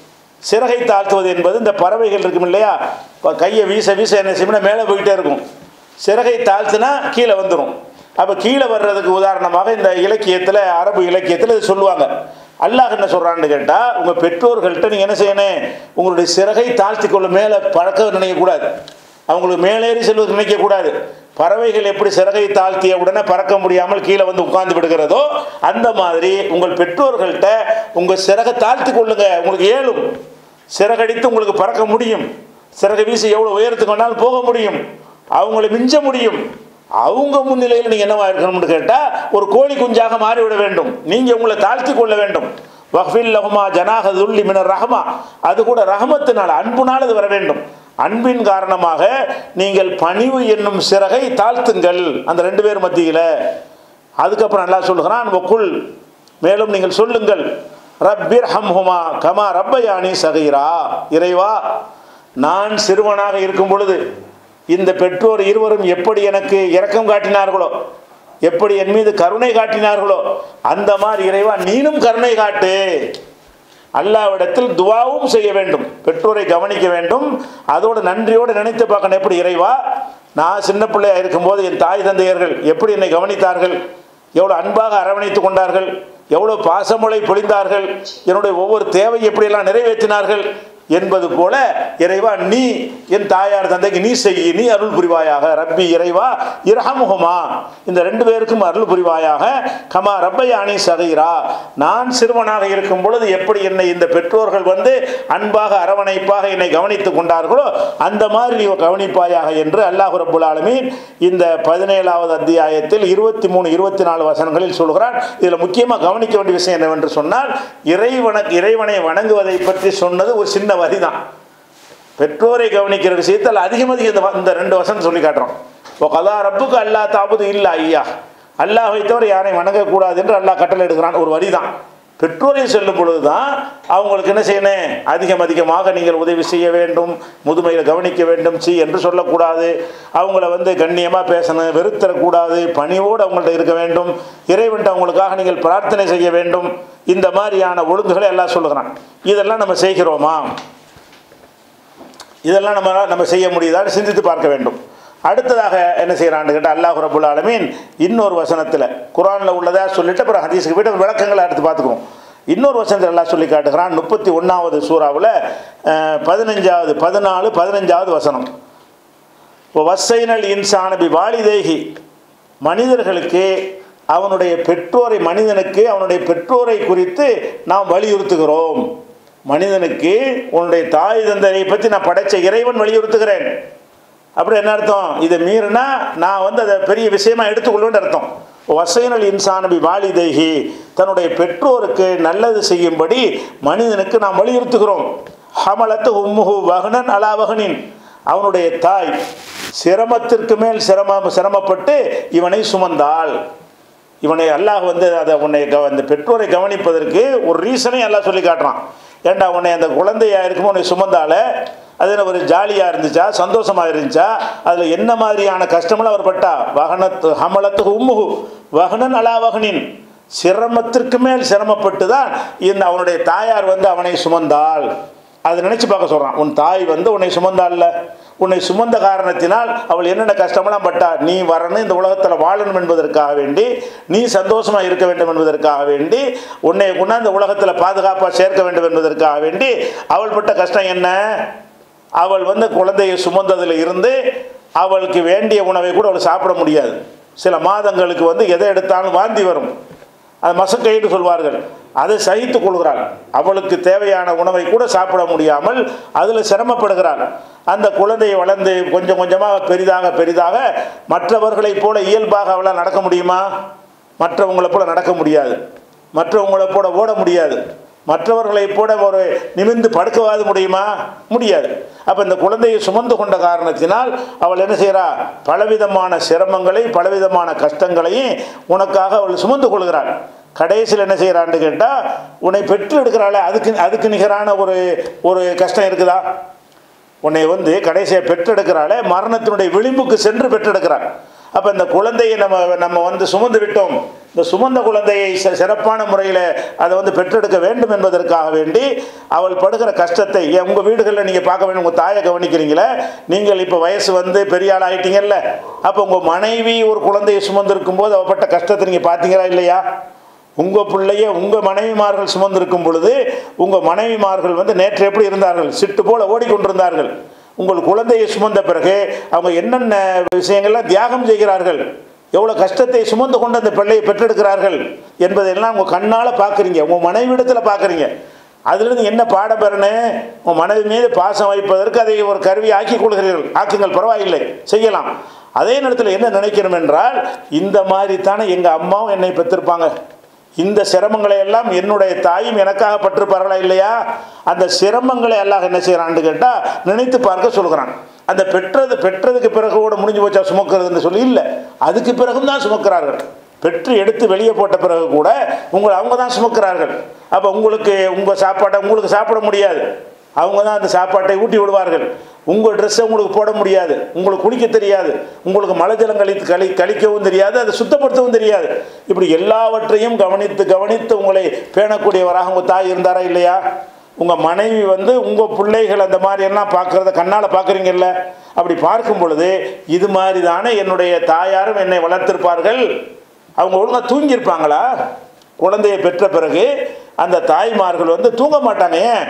சிறகை தாழ்த்துவது என்பது இந்த பறவைகள் இருக்கும் இல்லையா இப்போ கையை வீச வீச என்ன செய்யணும்னா மேலே போயிட்டே இருக்கும் சிறகை தாழ்த்துனா கீழே வந்துடும் அப்போ கீழே வர்றதுக்கு உதாரணமாக இந்த இலக்கியத்தில் அரபு இலக்கியத்தில் இது சொல்லுவாங்க அல்லாஹ் என்ன சொல்கிறான்னு கேட்டால் உங்கள் பெற்றோர்கள்ட்ட நீங்கள் என்ன செய்யணும் உங்களுடைய சிறகை தாழ்த்தி கொள்ள மேலே பழக்க நினைக்கக்கூடாது அவங்களுக்கு மேலேறி செல்வது நினைக்கக்கூடாது பறவைகள் எப்படி சிறகை தாழ்த்திய உடனே பறக்க முடியாமல் கீழே வந்து உட்கார்ந்து விடுகிறதோ அந்த மாதிரி உங்கள் பெற்றோர்கள்ட்ட உங்கள் சிறகை தாழ்த்தி கொள்ளுங்க உங்களுக்கு ஏழும் சிறகடித்து உங்களுக்கு பறக்க முடியும் சிறகை வீசி எவ்வளோ உயரத்துக்கு வேணாலும் போக முடியும் அவங்களை மிஞ்ச முடியும் அவங்க முன்னிலையில் நீங்கள் என்னவா இருக்கணும்னு கேட்டால் ஒரு கோழி குஞ்சாக மாறிவிட வேண்டும் நீங்கள் உங்களை தாழ்த்தி கொள்ள வேண்டும் வஃபில் லஹுமா ஜனாக துல்லி மினர் ரஹமா அது கூட ரஹமத்தினால் அன்புனால் அது வர வேண்டும் அன்பின் காரணமாக நீங்கள் பணிவு என்னும் சிறகை தாழ்த்துங்கள் அந்த ரெண்டு பேர் மத்தியில் அதுக்கப்புறம் நல்லா சொல்லுகிறான் வக்குல் மேலும் நீங்கள் சொல்லுங்கள் ரப்பிர் ஹம்ஹுமா கமா ரப்பயானி சகைரா இறைவா நான் சிறுவனாக இருக்கும் பொழுது இந்த பெற்றோர் இருவரும் எப்படி எனக்கு இரக்கம் காட்டினார்களோ எப்படி என் மீது கருணை காட்டினார்களோ அந்த மாதிரி இறைவா நீனும் கருணை காட்டு அல்லாவிடத்தில் துவாவும் செய்ய வேண்டும் பெற்றோரை கவனிக்க வேண்டும் அதோடு நன்றியோடு நினைத்து பார்க்கணும் எப்படி இறைவா நான் சின்ன பிள்ளையா இருக்கும்போது என் தாய் தந்தையர்கள் எப்படி என்னை கவனித்தார்கள் எவ்வளோ அன்பாக அரவணைத்து கொண்டார்கள் எவ்வளோ பாசமொழி பொழிந்தார்கள் என்னுடைய ஒவ்வொரு தேவை எப்படியெல்லாம் நிறைவேற்றினார்கள் என்பது போல இறைவா நீ என் தாயார் தந்தைக்கு நீ செய் நீ அருள் புரிவாயாக ரப்பி இறைவா இரஹமுகமா இந்த ரெண்டு பேருக்கும் அருள் புரிவாயாக கமா ரப்பையானி சகைரா நான் சிறுவனாக இருக்கும் பொழுது எப்படி என்னை இந்த பெற்றோர்கள் வந்து அன்பாக அரவணைப்பாக என்னை கவனித்துக் கொண்டார்களோ அந்த மாதிரி நீ கவனிப்பாயாக என்று அல்லாஹ் ரப்புல் ஆலமீன் இந்த பதினேழாவது அத்தியாயத்தில் இருபத்தி மூணு இருபத்தி நாலு வசனங்களில் சொல்கிறான் இதில் முக்கியமாக கவனிக்க வேண்டிய விஷயம் என்னவென்று சொன்னால் இறைவன இறைவனை வணங்குவதை பற்றி சொன்னது ஒரு சின்ன வரி தான் பெற்றோரை கவனிக்கிற விஷயத்தில் அதிகம் அதிகம் இந்த வ- இந்த ரெண்டு வசனம் சொல்லி காட்டுறோம் இப்போ கதா ரப்புக்கு அல்லா தாபுது இல்லா ஐயா அல்லாஹ் தவிர யாரையும் வணங்கக்கூடாது என்று அல்லாஹ் கட்டளை எடுக்கிறான் ஒரு வரி தான் பெற்றோரை சொல்லும் பொழுது தான் அவங்களுக்கு என்ன செய்யணும் அதிகம் அதிகமாக நீங்கள் உதவி செய்ய வேண்டும் முதுமையில் கவனிக்க வேண்டும் சி என்று சொல்லக்கூடாது அவங்கள வந்து கண்ணியமாக பேசணும் வெறுத்தரக்கூடாது பணிவோடு அவங்கள்ட்ட இருக்க வேண்டும் இறைவன்ட்டு அவங்களுக்காக நீங்கள் பிரார்த்தனை செய்ய வேண்டும் இந்த மாதிரியான ஒழுங்குகளை எல்லாம் சொல்லுகிறான் இதெல்லாம் நம்ம செய்கிறோமா இதெல்லாம் நம்ம நம்ம செய்ய முடியுதான்னு சிந்தித்து பார்க்க வேண்டும் அடுத்ததாக என்ன செய்கிறான்னு கேட்டால் அல்லாஹ் ரபுல் ஆலமீன் இன்னொரு வசனத்தில் குரானில் உள்ளதா சொல்லிட்டு அப்புறம் ஹதீஸுக்கு போய்ட்டு விளக்கங்களை அடுத்து பார்த்துக்குவோம் இன்னொரு வசனத்தில் எல்லாம் சொல்லி காட்டுகிறான் முப்பத்தி ஒன்றாவது சூறாவில் பதினஞ்சாவது பதினாலு பதினஞ்சாவது வசனம் வசைனல் இன்சானபி வாலிதேகி மனிதர்களுக்கு அவனுடைய பெற்றோரை மனிதனுக்கு அவனுடைய பெற்றோரை குறித்து நாம் வலியுறுத்துகிறோம் மனிதனுக்கு உன்னுடைய தாய் தந்தையை பற்றி நான் படைச்ச இறைவன் வலியுறுத்துகிறேன் அப்படி என்ன அர்த்தம் இதை மீறினா நான் வந்து அதை பெரிய விஷயமா எடுத்துக்கொள்வேன் அர்த்தம் வசைனல் இன்சானபி வாலிதேகி தன்னுடைய பெற்றோருக்கு நல்லது செய்யும்படி மனிதனுக்கு நாம் வலியுறுத்துகிறோம் ஹமலத்து உம்முஹு வகனன் அலா வகனின் அவனுடைய தாய் சிரமத்திற்கு மேல் சிரமம் சிரமப்பட்டு இவனை சுமந்தாள் இவனை அல்லாஹ் வந்து அதை உன்னை கவ- அந்த பெற்றோரை கவனிப்பதற்கு ஒரு ரீசனை எல்லாம் சொல்லி காட்டுறான் ஏண்டா உன்னை அந்த குழந்தையா இருக்கும் உன்னை சுமந்தால அது என்ன ஒரு ஜாலியாக இருந்துச்சா சந்தோஷமாக இருந்துச்சா அதில் என்ன மாதிரியான கஷ்டமெல்லாம் அவர் பட்டா வகனத்து ஹமலத்து உம்முகு வகனன் அலா வகனின் சிரமத்திற்கு மேல் சிரமப்பட்டு தான் இந்த அவனுடைய தாயார் வந்து அவனை சுமந்தாள் அதை நினைச்சு பார்க்க சொல்றான் உன் தாய் வந்து உன்னை சுமந்தாள்ல உன்னை சுமந்த காரணத்தினால் அவள் என்னென்ன கஷ்டமெல்லாம் பட்டா நீ வரணும் இந்த உலகத்தில் வாழணும் என்பதற்காக வேண்டி நீ சந்தோஷமா இருக்க வேண்டும் என்பதற்காக வேண்டி உன்னை கொண்டாந்து இந்த உலகத்தில் பாதுகாப்பாக சேர்க்க வேண்டும் என்பதற்காக வேண்டி அவள் பட்ட கஷ்டம் என்ன அவள் வந்து குழந்தையை சுமந்ததில் இருந்து அவளுக்கு வேண்டிய உணவை கூட அவள் சாப்பிட முடியாது சில மாதங்களுக்கு வந்து எதை எடுத்தாலும் வாந்தி வரும் அது மசக்கைன்னு சொல்வார்கள் அதை சகித்து கொள்கிறாள் அவளுக்கு தேவையான உணவை கூட சாப்பிட முடியாமல் அதில் சிரமப்படுகிறாள் அந்த குழந்தையை வளர்ந்து கொஞ்சம் கொஞ்சமாக பெரிதாக பெரிதாக மற்றவர்களைப் போல இயல்பாக அவளால் நடக்க முடியுமா மற்றவங்களைப் போல நடக்க முடியாது மற்றவங்களைப் போல ஓட முடியாது மற்றவர்களைப் போல ஒரு நிமிர்ந்து படுக்கவாது முடியுமா முடியாது அப்போ இந்த குழந்தையை சுமந்து கொண்ட காரணத்தினால் அவள் என்ன செய்கிறா பலவிதமான சிரமங்களை பலவிதமான கஷ்டங்களையும் உனக்காக அவள் சுமந்து கொள்கிறாள் கடைசியில் என்ன செய்கிறான்னு கேட்டால் உன்னை பெற்று எடுக்கிறாளே அதுக்கு அதுக்கு நிகரான ஒரு ஒரு கஷ்டம் இருக்குதா உன்னை வந்து கடைசியை பெற்றெடுக்கிறாளே மரணத்தினுடைய விளிம்புக்கு சென்று பெற்றெடுக்கிறாள் அப்போ இந்த குழந்தையை நம்ம நம்ம வந்து சுமந்து விட்டோம் இந்த சுமந்த குழந்தையை சி- சிறப்பான முறையில் அதை வந்து பெற்றெடுக்க வேண்டும் என்பதற்காக வேண்டி அவள் படுகிற கஷ்டத்தை ஏன் உங்கள் வீடுகளில் நீங்கள் பார்க்க வேண்டும் உங்கள் தாயை கவனிக்கிறீங்களே நீங்கள் இப்போ வயசு வந்து பெரிய ஆள் ஆயிட்டீங்கல்ல அப்போ உங்கள் மனைவி ஒரு குழந்தையை சுமந்திருக்கும் போது அவள் பட்ட கஷ்டத்தை நீங்கள் பார்த்தீங்களா இல்லையா உங்கள் பிள்ளைய உங்கள் மனைவிமார்கள் சுமந்திருக்கும் பொழுது உங்கள் மனைவிமார்கள் வந்து நேற்று எப்படி இருந்தார்கள் சிட்டு போல ஓடிக்கொண்டிருந்தார்கள் உங்கள் குழந்தையை சுமந்த பிறகு அவங்க என்னென்ன விஷயங்கள்லாம் தியாகம் செய்கிறார்கள் எவ்வளோ கஷ்டத்தை சுமந்து கொண்டு அந்த பிள்ளையை பெற்றெடுக்கிறார்கள் என்பதையெல்லாம் உங்கள் கண்ணால் பார்க்குறீங்க உங்கள் மனைவிடத்தில் பார்க்குறீங்க அதிலிருந்து என்ன பாடம் பெறணும் உன் மனைவி மீது பாசம் வைப்பதற்கு அதை ஒரு கருவி ஆக்கி கொள்கிறீர்கள் ஆக்குங்கள் பரவாயில்லை செய்யலாம் அதே நேரத்தில் என்ன நினைக்கணும் என்றால் இந்த மாதிரி தானே எங்கள் அம்மாவும் என்னை பெற்றிருப்பாங்க இந்த சிரமங்களை எல்லாம் என்னுடைய தாயும் எனக்காக பட்டிருப்பார்களா இல்லையா அந்த சிரமங்களை எல்லாம் என்ன செய்கிறான்னு கேட்டால் நினைத்து பார்க்க சொல்கிறான் அந்த பெற்றது பெற்றதுக்கு பிறகு கூட முடிஞ்சு போச்சா சுமக்கிறதுன்னு சொல்லி இல்லை அதுக்கு பிறகும் தான் சுமக்கிறார்கள் பெற்று எடுத்து வெளியே போட்ட பிறகு கூட உங்களை அவங்க தான் சுமக்கிறார்கள் அப்போ உங்களுக்கு உங்கள் சாப்பாட்டை உங்களுக்கு சாப்பிட முடியாது அவங்க தான் அந்த சாப்பாட்டை ஊட்டி விடுவார்கள் உங்கள் ட்ரெஸ்ஸை உங்களுக்கு போட முடியாது உங்களுக்கு குளிக்க தெரியாது உங்களுக்கு மலை ஜலம் கழித்து கழி கழிக்கவும் தெரியாது அதை சுத்தப்படுத்தவும் தெரியாது இப்படி எல்லாவற்றையும் கவனித்து கவனித்து உங்களை பேணக்கூடியவராக உங்கள் தாய் இருந்தாரா இல்லையா உங்கள் மனைவி வந்து உங்கள் பிள்ளைகள் அந்த மாதிரி எல்லாம் பார்க்குறத கண்ணால் பார்க்குறீங்கல்ல அப்படி பார்க்கும் பொழுது இது மாதிரி தானே என்னுடைய தாயாரும் என்னை வளர்த்திருப்பார்கள் அவங்க ஒழுங்காக தூங்கியிருப்பாங்களா குழந்தையை பெற்ற பிறகு அந்த தாய்மார்கள் வந்து தூங்க மாட்டாங்க ஏன்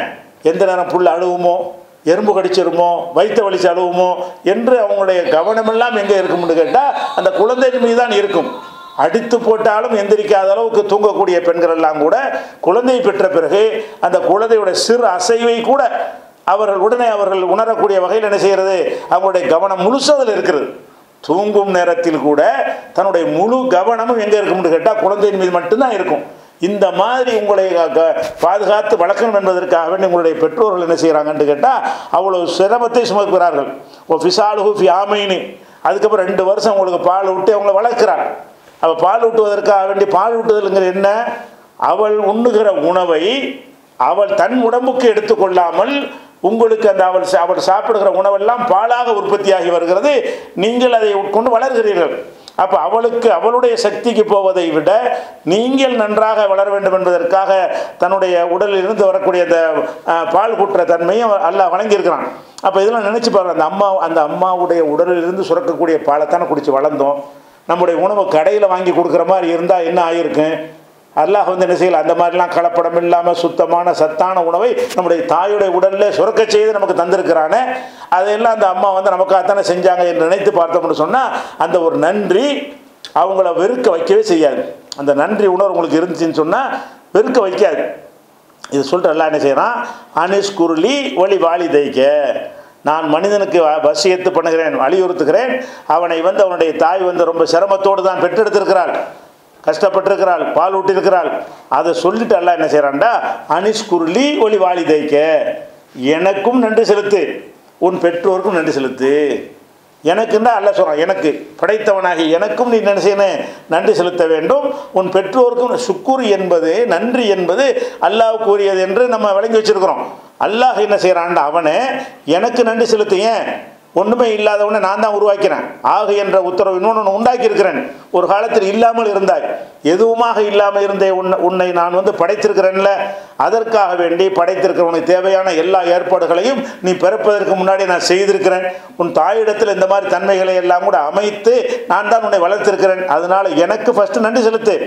எந்த நேரம் புல் அழுவுமோ எறும்பு கடிச்சிருமோ வயிற்று வலிச்சு அழுவுமோ என்று அவங்களுடைய கவனமெல்லாம் எங்கே இருக்கும்னு கேட்டால் அந்த குழந்தையின் மீது தான் இருக்கும் அடித்து போட்டாலும் எந்திரிக்காத அளவுக்கு தூங்கக்கூடிய பெண்கள் எல்லாம் கூட குழந்தை பெற்ற பிறகு அந்த குழந்தையோட சிறு அசைவை கூட அவர்கள் உடனே அவர்கள் உணரக்கூடிய வகையில் என்ன செய்கிறது அவங்களுடைய கவனம் முழுசதில் இருக்கிறது தூங்கும் நேரத்தில் கூட தன்னுடைய முழு கவனமும் எங்கே இருக்கும்னு கேட்டால் குழந்தையின் மீது மட்டும்தான் இருக்கும் இந்த மாதிரி உங்களை க- க- பாதுகாத்து வளர்க்கணும் என்பதற்காக வேண்டி உங்களுடைய பெற்றோர்கள் என்ன செய்கிறாங்கன்னு கேட்டால் அவ்வளவு சிரமத்தை சுமக்கிறார்கள் ஓ ஃபிசாலுஹு ஃபி ஆமைனி அதுக்கப்புறம் ரெண்டு வருஷம் உங்களுக்கு பால் விட்டு அவங்கள வளர்க்குறாங்க அவள் பால் ஊட்டுவதற்காக வேண்டி பால் ஊட்டுதலுங்கிற என்ன அவள் உண்ணுகிற உணவை அவள் தன் உடம்புக்கு எடுத்துக்கொள்ளாமல் உங்களுக்கு அந்த அவள் சா- அவள் சாப்பிடுகிற உணவெல்லாம் பாலாக உற்பத்தியாகி வருகிறது நீங்கள் அதை உட்கொண்டு வளர்கிறீர்கள் அப்போ அவளுக்கு அவளுடைய சக்திக்கு போவதை விட நீங்கள் நன்றாக வளர வேண்டும் என்பதற்காக தன்னுடைய உடலில் இருந்து வரக்கூடிய அந்த அஹ், பால் கூட்டுற தன்மையும் அல்லாஹ் வழங்கியிருக்கிறான் அப்போ இதெல்லாம் நினச்சி பாருங்க அந்த அம்மா அந்த அம்மாவுடைய உடலில் இருந்து சுரக்கக்கூடிய பாலைத்தானே குடிச்சு வளர்ந்தோம் நம்முடைய உணவு கடையில் வாங்கி கொடுக்குற மாதிரி இருந்தால் என்ன ஆகிருக்கும் அல்லாஹ் வந்து என்ன செய்யல அந்த மாதிரிலாம் கலப்படம் இல்லாமல் சுத்தமான சத்தான உணவை நம்முடைய தாயுடைய உடலில் சுரக்க செய்து நமக்கு தந்திருக்கிறானே அதையெல்லாம் அந்த அம்மா வந்து நமக்காகத்தானே செஞ்சாங்க என்று நினைத்து பார்த்தோம்னு சொன்னால் அந்த ஒரு நன்றி அவங்கள வெறுக்க வைக்கவே செய்யாது அந்த நன்றி உணர்வு உங்களுக்கு இருந்துச்சுன்னு சொன்னால் வெறுக்க வைக்காது இது சொல்லிட்டு எல்லாம் என்ன செய்கிறான் அனிஸ் குருளி ஒளி வாலி தைக்க நான் மனிதனுக்கு வ- வசியத்து பண்ணுகிறேன் வலியுறுத்துகிறேன் அவனை வந்து அவனுடைய தாய் வந்து ரொம்ப சிரமத்தோடு தான் பெற்றெடுத்திருக்கிறாள் கஷ்டப்பட்டிருக்கிறாள் பால் ஊட்டியிருக்கிறாள் அதை சொல்லிட்டு எல்லாம் என்ன செய்கிறான்டா அனிஸ் குருளி ஒளி வாலி தைக்க எனக்கும் நன்றி செலுத்து உன் பெற்றோருக்கும் நன்றி செலுத்து எனக்குன்னா அல்ல சொல்கிறான் எனக்கு படைத்தவனாகி எனக்கும் நீ என்ன செய்யணும் நன்றி செலுத்த வேண்டும் உன் பெற்றோருக்கும் சுக்குர் என்பது நன்றி என்பது அல்லாஹ் கூறியது என்று நம்ம விளங்கி வச்சிருக்கிறோம் அல்லாஹ் என்ன செய்கிறான்டா அவனே எனக்கு நன்றி செலுத்து ஏன் ஒன்றுமே இல்லாதவனை நான் தான் உருவாக்கிறேன் ஆகு என்ற உத்தரவு இன்னொன்று உண்டாக்கி இருக்கிறேன் ஒரு காலத்தில் இல்லாமல் இருந்தாய் எதுவுமாக இல்லாமல் இருந்தே உன்னை உன்னை நான் வந்து படைத்திருக்கிறேன்ல அதற்காக வேண்டி படைத்திருக்கிறவனுக்கு தேவையான எல்லா ஏற்பாடுகளையும் நீ பிறப்பதற்கு முன்னாடி நான் செய்திருக்கிறேன் உன் தாயிடத்தில் இந்த மாதிரி தன்மைகளை எல்லாம் கூட அமைத்து நான் தான் உன்னை வளர்த்திருக்கிறேன் அதனால எனக்கு ஃபஸ்ட்டு நன்றி செலுத்து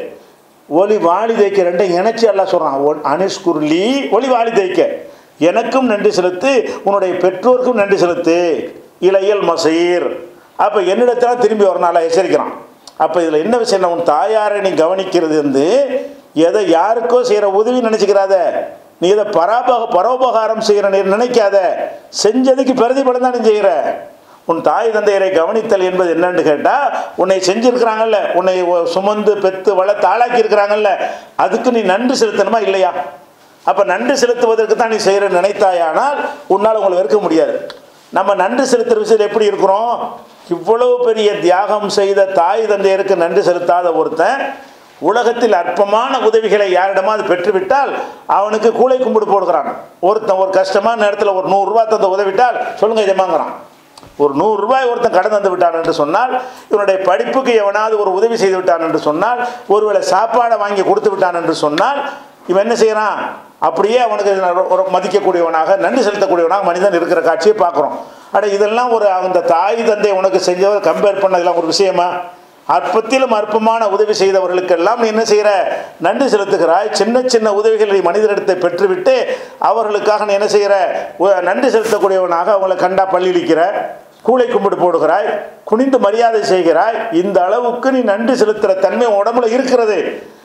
ஒளி வாளி தைக்க ரெண்டை இணைச்சி எல்லாம் சொல்கிறான் அனிஸ் குருளி ஒளி வாளி தைக்க எனக்கும் நன்றி செலுத்து உன்னுடைய பெற்றோருக்கும் நன்றி செலுத்து இளையல் மசீர் அப்போ என்னிடத்தில் திரும்பி ஒரு நாளாக எச்சரிக்கிறான் அப்போ இதில் என்ன விஷயம் உன் தாயாரை நீ கவனிக்கிறது வந்து எதை யாருக்கோ செய்கிற உதவி நினச்சிக்கிறாத நீ இதை பராபக பரோபகாரம் செய்கிற நீ நினைக்காத செஞ்சதுக்கு பிரதிபலன் தான் நீ செய்கிற உன் தாய் தந்தையரை கவனித்தல் என்பது என்னன்னு கேட்டால் உன்னை செஞ்சிருக்கிறாங்கல்ல உன்னை ஒ- சுமந்து பெத்து வளர்த்து ஆளாக்கி இருக்கிறாங்கல்ல அதுக்கு நீ நன்றி செலுத்தணுமா இல்லையா அப்போ நன்றி செலுத்துவதற்கு தான் நீ செய்கிற நினைத்தாயானால் உன்னால் உங்களை வெறுக்க முடியாது நம்ம நன்றி செலுத்துகிற விஷயத்தில் எப்படி இருக்கிறோம் இவ்வளவு பெரிய தியாகம் செய்த தாய் தந்தையருக்கு நன்றி செலுத்தாத ஒருத்தன் உலகத்தில் அற்பமான உதவிகளை யாரிடமாவது பெற்றுவிட்டால் அவனுக்கு கூலை கும்பிடு போடுகிறான் ஒருத்தன் ஒரு கஷ்டமான நேரத்தில் ஒரு நூறுரூவா தந்து உதவிட்டால் சொல்லுங்க இதமாங்கிறான் ஒரு நூறு ரூபாய் ஒருத்தன் கடன் தந்து விட்டான் என்று சொன்னால் இவனுடைய படிப்புக்கு எவனாவது ஒரு உதவி செய்து விட்டான் என்று சொன்னால் ஒருவேளை சாப்பாடை வாங்கி கொடுத்து விட்டான் என்று சொன்னால் இவன் என்ன செய்யறான் அப்படியே அவனுக்கு ஒரு மதிக்கக்கூடியவனாக நன்றி செலுத்தக்கூடியவனாக மனிதன் இருக்கிற காட்சியை பார்க்குறோம் அட இதெல்லாம் ஒரு அந்த தாய் தந்தை உனக்கு செஞ்சவர் கம்பேர் பண்ணதெல்லாம் ஒரு விஷயமா அற்பத்திலும் அற்பமான உதவி செய்தவர்களுக்கெல்லாம் நீ என்ன செய்கிற நன்றி செலுத்துகிறாய் சின்ன சின்ன உதவிகளை நீ மனிதனிடத்தை பெற்றுவிட்டு அவர்களுக்காக நீ என்ன செய்கிற உ- நன்றி செலுத்தக்கூடியவனாக அவங்களை கண்டா பள்ளியிலிக்கிற கூளை கும்பிடு போடுகிறாய் குனிந்து மரியாதை செய்கிறாய் இந்த அளவுக்கு நீ நன்றி செலுத்துகிற தன்மை உன் உடம்புல இருக்கிறது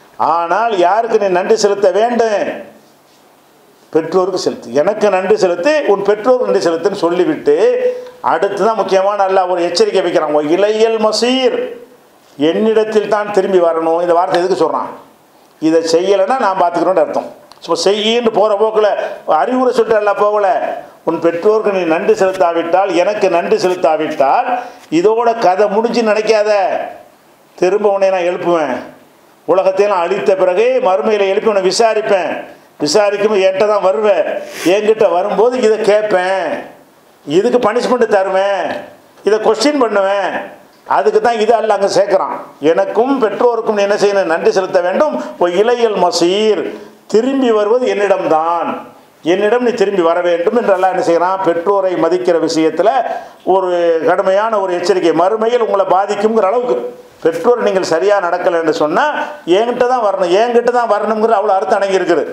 ஆனால் யாருக்கு நீ நன்றி செலுத்த வேண்டும் பெற்றோருக்கு செலுத்து எனக்கு நன்றி செலுத்து உன் பெற்றோருக்கு நன்றி செலுத்துன்னு சொல்லிவிட்டு அடுத்து தான் முக்கியமான அல்லாஹ் ஒரு எச்சரிக்கை வைக்கிறான் "உன் இளையல் மசீர் என்னிடத்தில் தான் திரும்பி வரணும் இந்த வார்த்தை எதுக்கு சொல்கிறான் இதை செய்யலைன்னா நான் பார்த்துக்கிறோன்னு அர்த்தம் ஸோ செய்யின்னு போகிற போக்கில் அறிவுரை சொல்லிட்டு எல்லாம் போகல உன் பெற்றோருக்கு நீ நன்றி செலுத்தாவிட்டால் எனக்கு நன்றி செலுத்தாவிட்டால் இதோட கதை முடிஞ்சு நினைக்காத திரும்ப உன்னை நான் எழுப்புவேன் உலகத்தையெல்லாம் அழித்த பிறகு மறுமையில் எழுப்பி உன்னை விசாரிப்பேன் விசாரிக்கும் என்கிட்ட தான் வருவேன் என்கிட்ட வரும்போது இதை கேட்பேன் இதுக்கு பனிஷ்மெண்ட் தருவேன் இதை கொஸ்டின் பண்ணுவேன் அதுக்கு தான் இது அல்ல அங்கே சேர்க்குறான் எனக்கும் பெற்றோருக்கும் நீ என்ன செய்யணும் நன்றி செலுத்த வேண்டும் ஓ இளையல் மசீர் திரும்பி வருவது என்னிடம்தான் என்னிடம் நீ திரும்பி வர வேண்டும் என்று எல்லாம் என்ன செய்கிறான் பெற்றோரை மதிக்கிற விஷயத்தில் ஒரு கடுமையான ஒரு எச்சரிக்கை மறுமையில் உங்களை பாதிக்குங்கிற அளவுக்கு பெற்றோர் நீங்கள் சரியாக நடக்கலை என்று சொன்னால் என்கிட்ட தான் வரணும் என்கிட்ட தான் வரணுங்கிற அவ்வளோ அர்த்தம் அடங்கி இருக்குது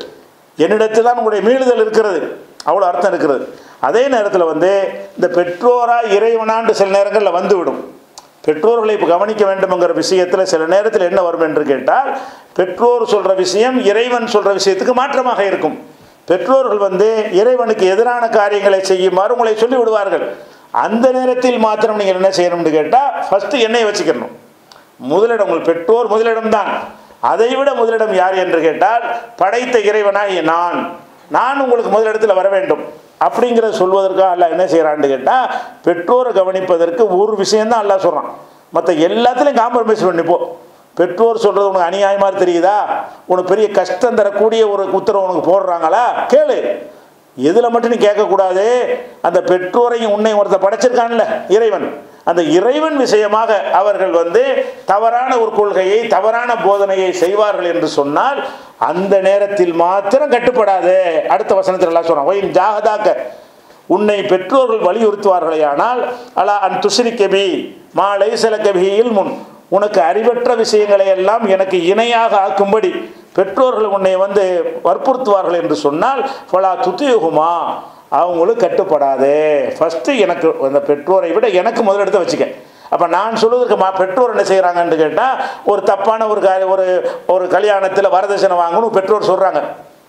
என்னிடத்தில் தான் உங்களுடைய மீளுதல் இருக்கிறது அவ்வளோ அர்த்தம் இருக்கிறது அதே நேரத்தில் வந்து இந்த பெற்றோரா இறைவனாண்டு சில நேரங்களில் வந்துவிடும் பெற்றோர்களை இப்போ கவனிக்க வேண்டும்ங்கிற விஷயத்தில் சில நேரத்தில் என்ன வரும் என்று கேட்டால் பெற்றோர் சொல்கிற விஷயம் இறைவன் சொல்கிற விஷயத்துக்கு மாற்றமாக இருக்கும் பெற்றோர்கள் வந்து இறைவனுக்கு எதிரான காரியங்களை செய்யுமாறு உங்களை சொல்லி விடுவார்கள் அந்த நேரத்தில் மாத்திரம் நீங்கள் என்ன செய்யணும்னு கேட்டால் ஃபஸ்ட்டு என்னை வச்சுக்கணும் முதலிடம் உங்கள் பெற்றோர் முதலிடம் தான் அதை விட முதலிடம் யார் என்று கேட்டால் படைத்த இறைவனாகிய நான் நான் உங்களுக்கு முதலிடத்தில் வர வேண்டும் அப்படிங்கிறத சொல்வதற்காக அல்ல என்ன செய்கிறான்னு கேட்டால் பெற்றோரை கவனிப்பதற்கு ஒரு விஷயம்தான் அல்ல சொல்கிறான் மற்ற எல்லாத்துலேயும் காம்ப்ரமைஸ் பண்ணிப்போ பெற்றோர் சொல்கிறது உனக்கு அநியாயமாக தெரியுதா உனக்கு பெரிய கஷ்டம் தரக்கூடிய ஒரு உத்தரவு உனக்கு போடுறாங்களா கேளு எதில் மட்டும் நீ கேட்கக்கூடாது அந்த பெற்றோரையும் உன்னை ஒருத்த படைச்சிருக்கான்ல இறைவன் அந்த இறைவன் விஷயமாக அவர்கள் வந்து தவறான ஒரு கொள்கையை தவறான போதனையை செய்வார்கள் என்று சொன்னால் அந்த நேரத்தில் மாத்திரம் கட்டுப்படாது அடுத்த வசனத்தில் எல்லாம் சொல்றான் ஒயின் ஜாகதாக்க உன்னை பெற்றோர்கள் வலியுறுத்துவார்களே ஆனால் அலா அன் துசிரி கபி மாலை சில கபியில் முன் உனக்கு அறிவற்ற விஷயங்களை எல்லாம் எனக்கு இணையாக ஆக்கும்படி பெற்றோர்கள் உன்னை வந்து வற்புறுத்துவார்கள் என்று சொன்னால் பலா துத்தியுகுமா அவங்களும் கட்டுப்படாது ஃபஸ்ட்டு எனக்கு அந்த பெற்றோரை விட எனக்கு முதலிடத்தை வச்சுக்க அப்போ நான் சொல்வதற்கு மா பெற்றோர் என்ன செய்கிறாங்கன்னு கேட்டால் ஒரு தப்பான ஒரு காரிய ஒரு ஒரு கல்யாணத்தில் வரதட்சணை வாங்கணும் பெற்றோர் சொல்கிறாங்க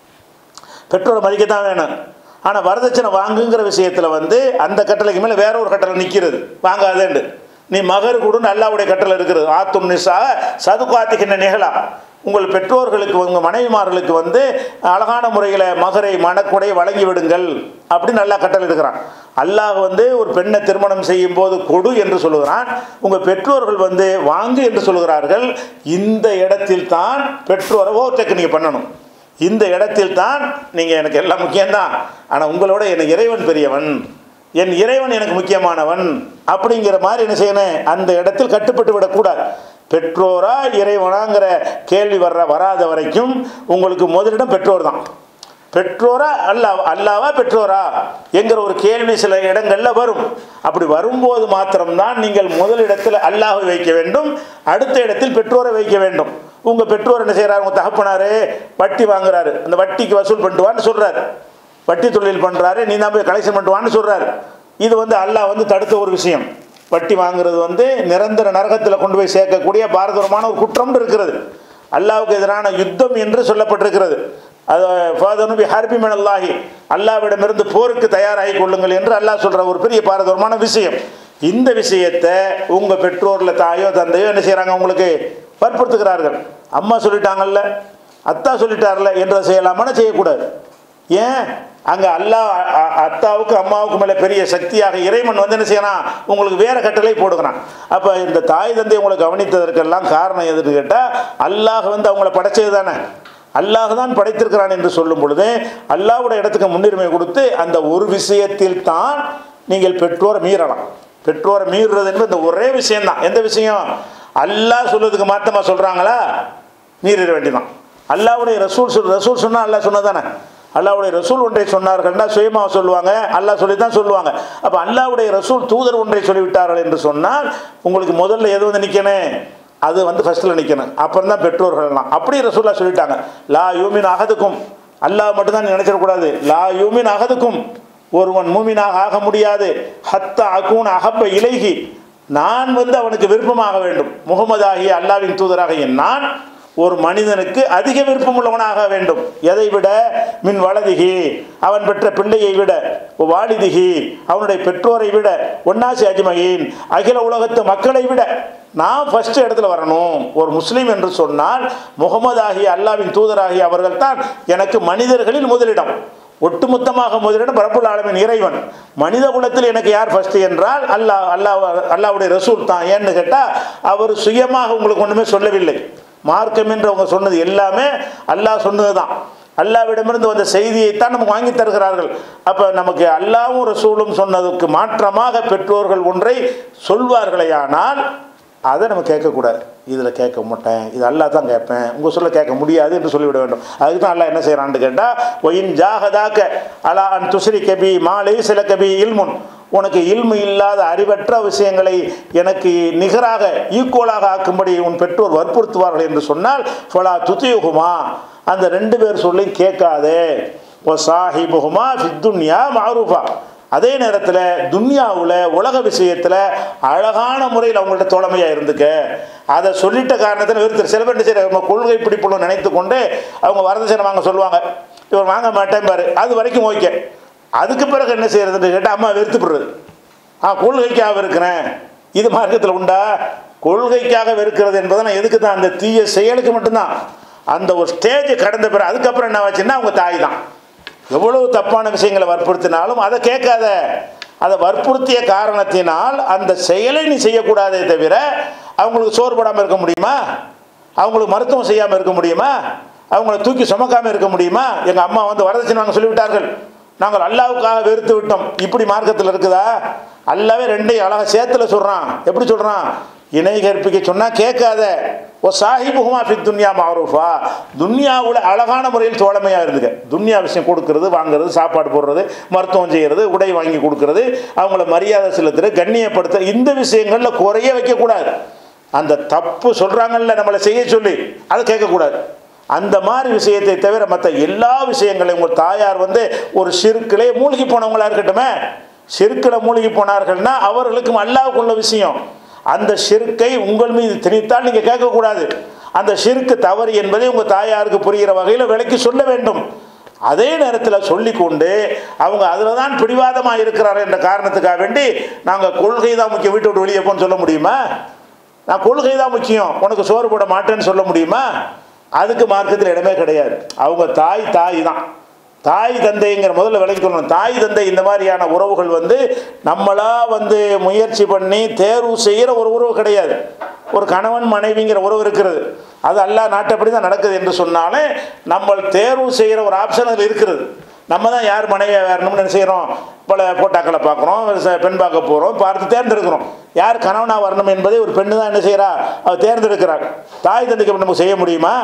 பெற்றோரை மதிக்க தான் வேணும் ஆனால் வரதட்சணை வாங்குங்கிற விஷயத்தில் வந்து அந்த கட்டளைக்கு மேலே வேற ஒரு கட்டளை நிற்கிறது வாங்காதேண்டு நீ மகர் கொடுன்னு அல்லாவுடைய கட்டளை இருக்கிறது ஆத்தும் நிசா சதுகாத்திக்கின்ற நிகழா உங்கள் பெற்றோர்களுக்கு உங்கள் மனைவிமார்களுக்கு வந்து அழகான முறையில் மகரை மணக்குடை வழங்கி விடுங்கள் அப்படின்னு நல்லா கட்டளை எடுக்கிறான் அல்லாஹ் வந்து ஒரு பெண்ணை திருமணம் செய்யும் போது கொடு என்று சொல்லுகிறான் உங்கள் பெற்றோர்கள் வந்து வாங்கு என்று சொல்லுகிறார்கள் இந்த இடத்தில் தான் பெற்றோரை ஓவர்டேக் நீங்கள் பண்ணணும் இந்த இடத்தில் தான் நீங்கள் எனக்கு எல்லாம் முக்கியம்தான் ஆனால் உங்களோட எனக்கு இறைவன் பெரியவன் என் இறைவன் எனக்கு முக்கியமானவன் அப்படிங்கிற மாதிரி என்ன செய்யணும் அந்த இடத்தில் கட்டுப்பட்டு விடக்கூடாது பெற்றோரா இறைவனாங்கிற கேள்வி வர்ற வராத வரைக்கும் உங்களுக்கு முதலிடம் பெற்றோர் தான் பெற்றோரா அல்லா அல்லாவா பெற்றோரா என்கிற ஒரு கேள்வி சில இடங்களில் வரும் அப்படி வரும்போது மாத்திரம்தான் நீங்கள் முதலிடத்தில் அல்லாஹை வைக்க வேண்டும் அடுத்த இடத்தில் பெற்றோரை வைக்க வேண்டும் உங்கள் பெற்றோர் என்ன செய்கிறாரு உங்கள் தகப்பனாரு வட்டி வாங்குறாரு அந்த வட்டிக்கு வசூல் பண்ணிட்டு வான்னு சொல்கிறாரு வட்டி தொழில் பண்ணுறாரு நீ தான் போய் கலெக்ஷன் பண்ணிட்டு வான்னு சொல்கிறாரு இது வந்து அல்லாஹ் வந்து தடுத்த ஒரு விஷயம் வட்டி வாங்குறது வந்து நிரந்தர நரகத்தில் கொண்டு போய் சேர்க்கக்கூடிய பாரதூரமான ஒரு குற்றம் இருக்கிறது அல்லாவுக்கு எதிரான யுத்தம் என்று சொல்லப்பட்டிருக்கிறது அது ஃபாதனுபி ஹர்பி அல்லாஹி அல்லாவிடமிருந்து போருக்கு தயாராகி கொள்ளுங்கள் என்று அல்லாஹ் சொல்கிற ஒரு பெரிய பாரதூரமான விஷயம் இந்த விஷயத்தை உங்கள் பெற்றோரில் தாயோ தந்தையோ என்ன செய்கிறாங்க உங்களுக்கு வற்புறுத்துகிறார்கள் அம்மா சொல்லிட்டாங்கல்ல அத்தா சொல்லிட்டார்ல என்றதை செய்யலாமான்னு செய்யக்கூடாது ஏன் அங்கே அல்லா அ- அத்தாவுக்கு அம்மாவுக்கு மேலே பெரிய சக்தியாக இறைவன் வந்து என்ன செய்யறான் உங்களுக்கு வேற கட்டளை போடுகிறான் அப்போ இந்த தாய் தந்தை உங்களை கவனித்ததற்கெல்லாம் காரணம் எதுன்னு கேட்டால் அல்லாஹ் வந்து அவங்கள படைச்சது தானே அல்லாஹ் தான் படைத்திருக்கிறான் என்று சொல்லும் பொழுது அல்லாஹ்வுடைய இடத்துக்கு முன்னுரிமை கொடுத்து அந்த ஒரு விஷயத்தில் தான் நீங்கள் பெற்றோரை மீறலாம் பெற்றோரை மீறுறது என்பது இந்த ஒரே விஷயம்தான் எந்த விஷயம் அல்லாஹ் சொல்றதுக்கு மாத்தமாக சொல்கிறாங்களா மீறிட வேண்டியதான் அல்லாவுடைய ரசூல் சொல் ரசூல் சொன்னால் அல்லாஹ் சொன்னதானே அல்லாவுடைய ரசூல் ஒன்றை சொன்னார்கள்னா சுயமாக சொல்லுவாங்க அல்லாஹ் சொல்லி தான் சொல்லுவாங்க அப்போ அல்லாவுடைய ரசூல் தூதர் ஒன்றை சொல்லிவிட்டார்கள் என்று சொன்னால் உங்களுக்கு முதல்ல எது வந்து நிற்கணும் அது வந்து ஃபஸ்ட்டில் நிற்கணும் அப்புறம் தான் பெற்றோர்கள்லாம் அப்படி ரசூல்லா சொல்லிட்டாங்க லா யூமின் அகதுக்கும் அல்லாஹ் மட்டும்தான் நீ நினைச்சிடக்கூடாது லா யூமின் அகதுக்கும் ஒருவன் மூமினாக ஆக முடியாது ஹத்த அகூன் அகப்ப இலைகி நான் வந்து அவனுக்கு விருப்பமாக வேண்டும் முகமதாகிய அல்லாவின் தூதராகிய நான் ஒரு மனிதனுக்கு அதிக விருப்பம் உள்ளவனாக வேண்டும் எதை விட மின் வலதிகி அவன் பெற்ற பிள்ளையை விட வாலிதிகி அவனுடைய பெற்றோரை விட ஒன்னாசி அஜ்மகின் அகில உலகத்து மக்களை விட நான் ஃபர்ஸ்ட் இடத்துல வரணும் ஒரு முஸ்லீம் என்று சொன்னால் முகமது ஆகிய அல்லாவின் தூதராகிய அவர்கள் தான் எனக்கு மனிதர்களில் முதலிடம் ஒட்டுமொத்தமாக முதலிடம் பரப்புல் ஆலமின் இறைவன் மனித குலத்தில் எனக்கு யார் ஃபர்ஸ்ட் என்றால் அல்லாஹ் அல்லாஹ் அல்லாவுடைய ரசூல் தான் ஏன்னு கேட்டால் அவர் சுயமாக உங்களுக்கு ஒன்றுமே சொல்லவில்லை மார்க்கம் என்று அவங்க சொன்னது எல்லாமே அல்லாஹ் சொன்னது தான் அல்லாவிடமிருந்து வந்த செய்தியைத்தான் நமக்கு வாங்கி தருகிறார்கள் அப்போ நமக்கு அல்லாவும் ரசூலும் சொன்னதுக்கு மாற்றமாக பெற்றோர்கள் ஒன்றை சொல்வார்களேயானால் அதை நம்ம கேட்கக்கூடாது இதில் கேட்க மாட்டேன் இது அல்லா தான் கேட்பேன் உங்கள் சொல்ல கேட்க முடியாது என்று சொல்லிவிட வேண்டும் அதுக்கு தான் அல்லா என்ன செய்கிறான்னு கேட்டால் ஒயின் ஜாகதாக்க அலா அன் துஸ்ரி கபி மாலை சில கபி இல்முன் உனக்கு இல்மு இல்லாத அறிவற்ற விஷயங்களை எனக்கு நிகராக ஈக்குவலாக ஆக்கும்படி உன் பெற்றோர் வற்புறுத்துவார்கள் என்று சொன்னால் ஃபலா துத்தியுகுமா அந்த ரெண்டு பேர் சொல்லையும் கேட்காதே ஓ சாஹிபுகுமா ஃபித்துன்யா மாரூஃபா அதே நேரத்தில் துன்யாவில் உலக விஷயத்தில் அழகான முறையில் அவங்கள்ட்ட தோழமையாக இருந்துக்க அதை சொல்லிட்ட காரணத்தில் நிறுத்து சில பேர் என்ன செய்யறாங்க, நம்ம கொள்கை பிடிப்புள்ள நினைத்து கொண்டு அவங்க வரதட்சணை வாங்க சொல்லுவாங்க இவர் வாங்க மாட்டேன் பாரு அது வரைக்கும் ஓகே அதுக்கு பிறகு என்ன செய்யறதுன்னு கேட்டால் அம்மா வெறுத்துப்படுறது ஆ கொள்கைக்காக இருக்கிறேன் இது மார்க்கத்தில் உண்டா கொள்கைக்காக வெறுக்கிறது என்பதை நான் எதுக்கு தான் அந்த தீய செயலுக்கு மட்டும்தான் அந்த ஒரு ஸ்டேஜ் கடந்த பிறகு அதுக்கப்புறம் என்ன ஆச்சுன்னா அவங்க தாய் தான் எவ்வளவு தப்பான விஷயங்களை வற்புறுத்தினாலும் அதை கேட்காத அதை வற்புறுத்திய காரணத்தினால் அந்த செயலை நீ செய்யக்கூடாதே தவிர அவங்களுக்கு சோறு போடாமல் இருக்க முடியுமா அவங்களுக்கு மருத்துவம் செய்யாமல் இருக்க முடியுமா அவங்கள தூக்கி சுமக்காமல் இருக்க முடியுமா எங்கள் அம்மா வந்து வரதட்சணை வாங்க சொல்லிவிட்டார்கள் நாங்கள் அல்லாவுக்காக வெறுத்து விட்டோம் இப்படி மார்க்கத்தில் இருக்குதா அல்லாவே ரெண்டையும் அழகா சேத்துல சொல்கிறான் எப்படி சொல்கிறான் இணை கற்பிக்க சொன்னால் கேட்காத ஓ சாஹிபுகுமா ஃபித் துன்யா மாரூஃபா துன்யாவில் அழகான முறையில் தோழமையாக இருந்துக்க துன்யா விஷயம் கொடுக்கறது வாங்குறது சாப்பாடு போடுறது மருத்துவம் செய்கிறது உடை வாங்கி கொடுக்கறது அவங்கள மரியாதை செலுத்துறது கண்ணியப்படுத்த இந்த விஷயங்களில் குறைய வைக்கக்கூடாது அந்த தப்பு சொல்கிறாங்கல்ல நம்மளை செய்ய சொல்லி அதை கேட்கக்கூடாது அந்த மாதிரி விஷயத்தை தவிர மற்ற எல்லா விஷயங்களையும் உங்கள் தாயார் வந்து ஒரு சிறுக்கிலே மூழ்கி போனவங்களா இருக்கட்டுமே சிறுக்கில் மூழ்கி போனார்கள்னா அவர்களுக்கும் அல்லாவுக்குள்ள விஷயம் அந்த சிறுக்கை உங்கள் மீது திணித்தால் நீங்கள் கேட்கக்கூடாது அந்த சிறுக்கு தவறு என்பதை உங்கள் தாயாருக்கு புரிகிற வகையில் விலைக்கு சொல்ல வேண்டும் அதே நேரத்தில் சொல்லிக்கொண்டு அவங்க அதில் தான் பிடிவாதமாக இருக்கிறார் என்ற காரணத்துக்காக வேண்டி நாங்கள் கொள்கை தான் முக்கியம் வீட்டை விட்டு வெளியே போன்னு சொல்ல முடியுமா நான் கொள்கை தான் முக்கியம் உனக்கு சோறு போட மாட்டேன்னு சொல்ல முடியுமா அதுக்கு மார்க்கத்தில் இடமே கிடையாது அவங்க தாய் தாய் தான் தாய் தந்தைங்கிற முதல்ல விலைக்கு சொல்லணும் தாய் தந்தை இந்த மாதிரியான உறவுகள் வந்து நம்மளா வந்து முயற்சி பண்ணி தேர்வு செய்கிற ஒரு உறவு கிடையாது ஒரு கணவன் மனைவிங்கிற உறவு இருக்கிறது அது அல்லா நாட்டப்படி தான் நடக்குது என்று சொன்னாலே நம்ம தேர்வு செய்கிற ஒரு ஆப்ஷன் அதில் இருக்கிறது நம்ம தான் யார் மனைவியாக வரணும்னு என்ன செய்கிறோம் பல போட்டாக்களை பார்க்குறோம் ச- பெண் பார்க்க போகிறோம் பார்த்து தேர்ந்தெடுக்கிறோம் யார் கணவனாக வரணும் என்பதை ஒரு பெண்ணு தான் என்ன செய்கிறா அவள் தேர்ந்தெடுக்கிறாள் தாய் தந்தைக்கு அப்படி நம்ம செய்ய முடியுமா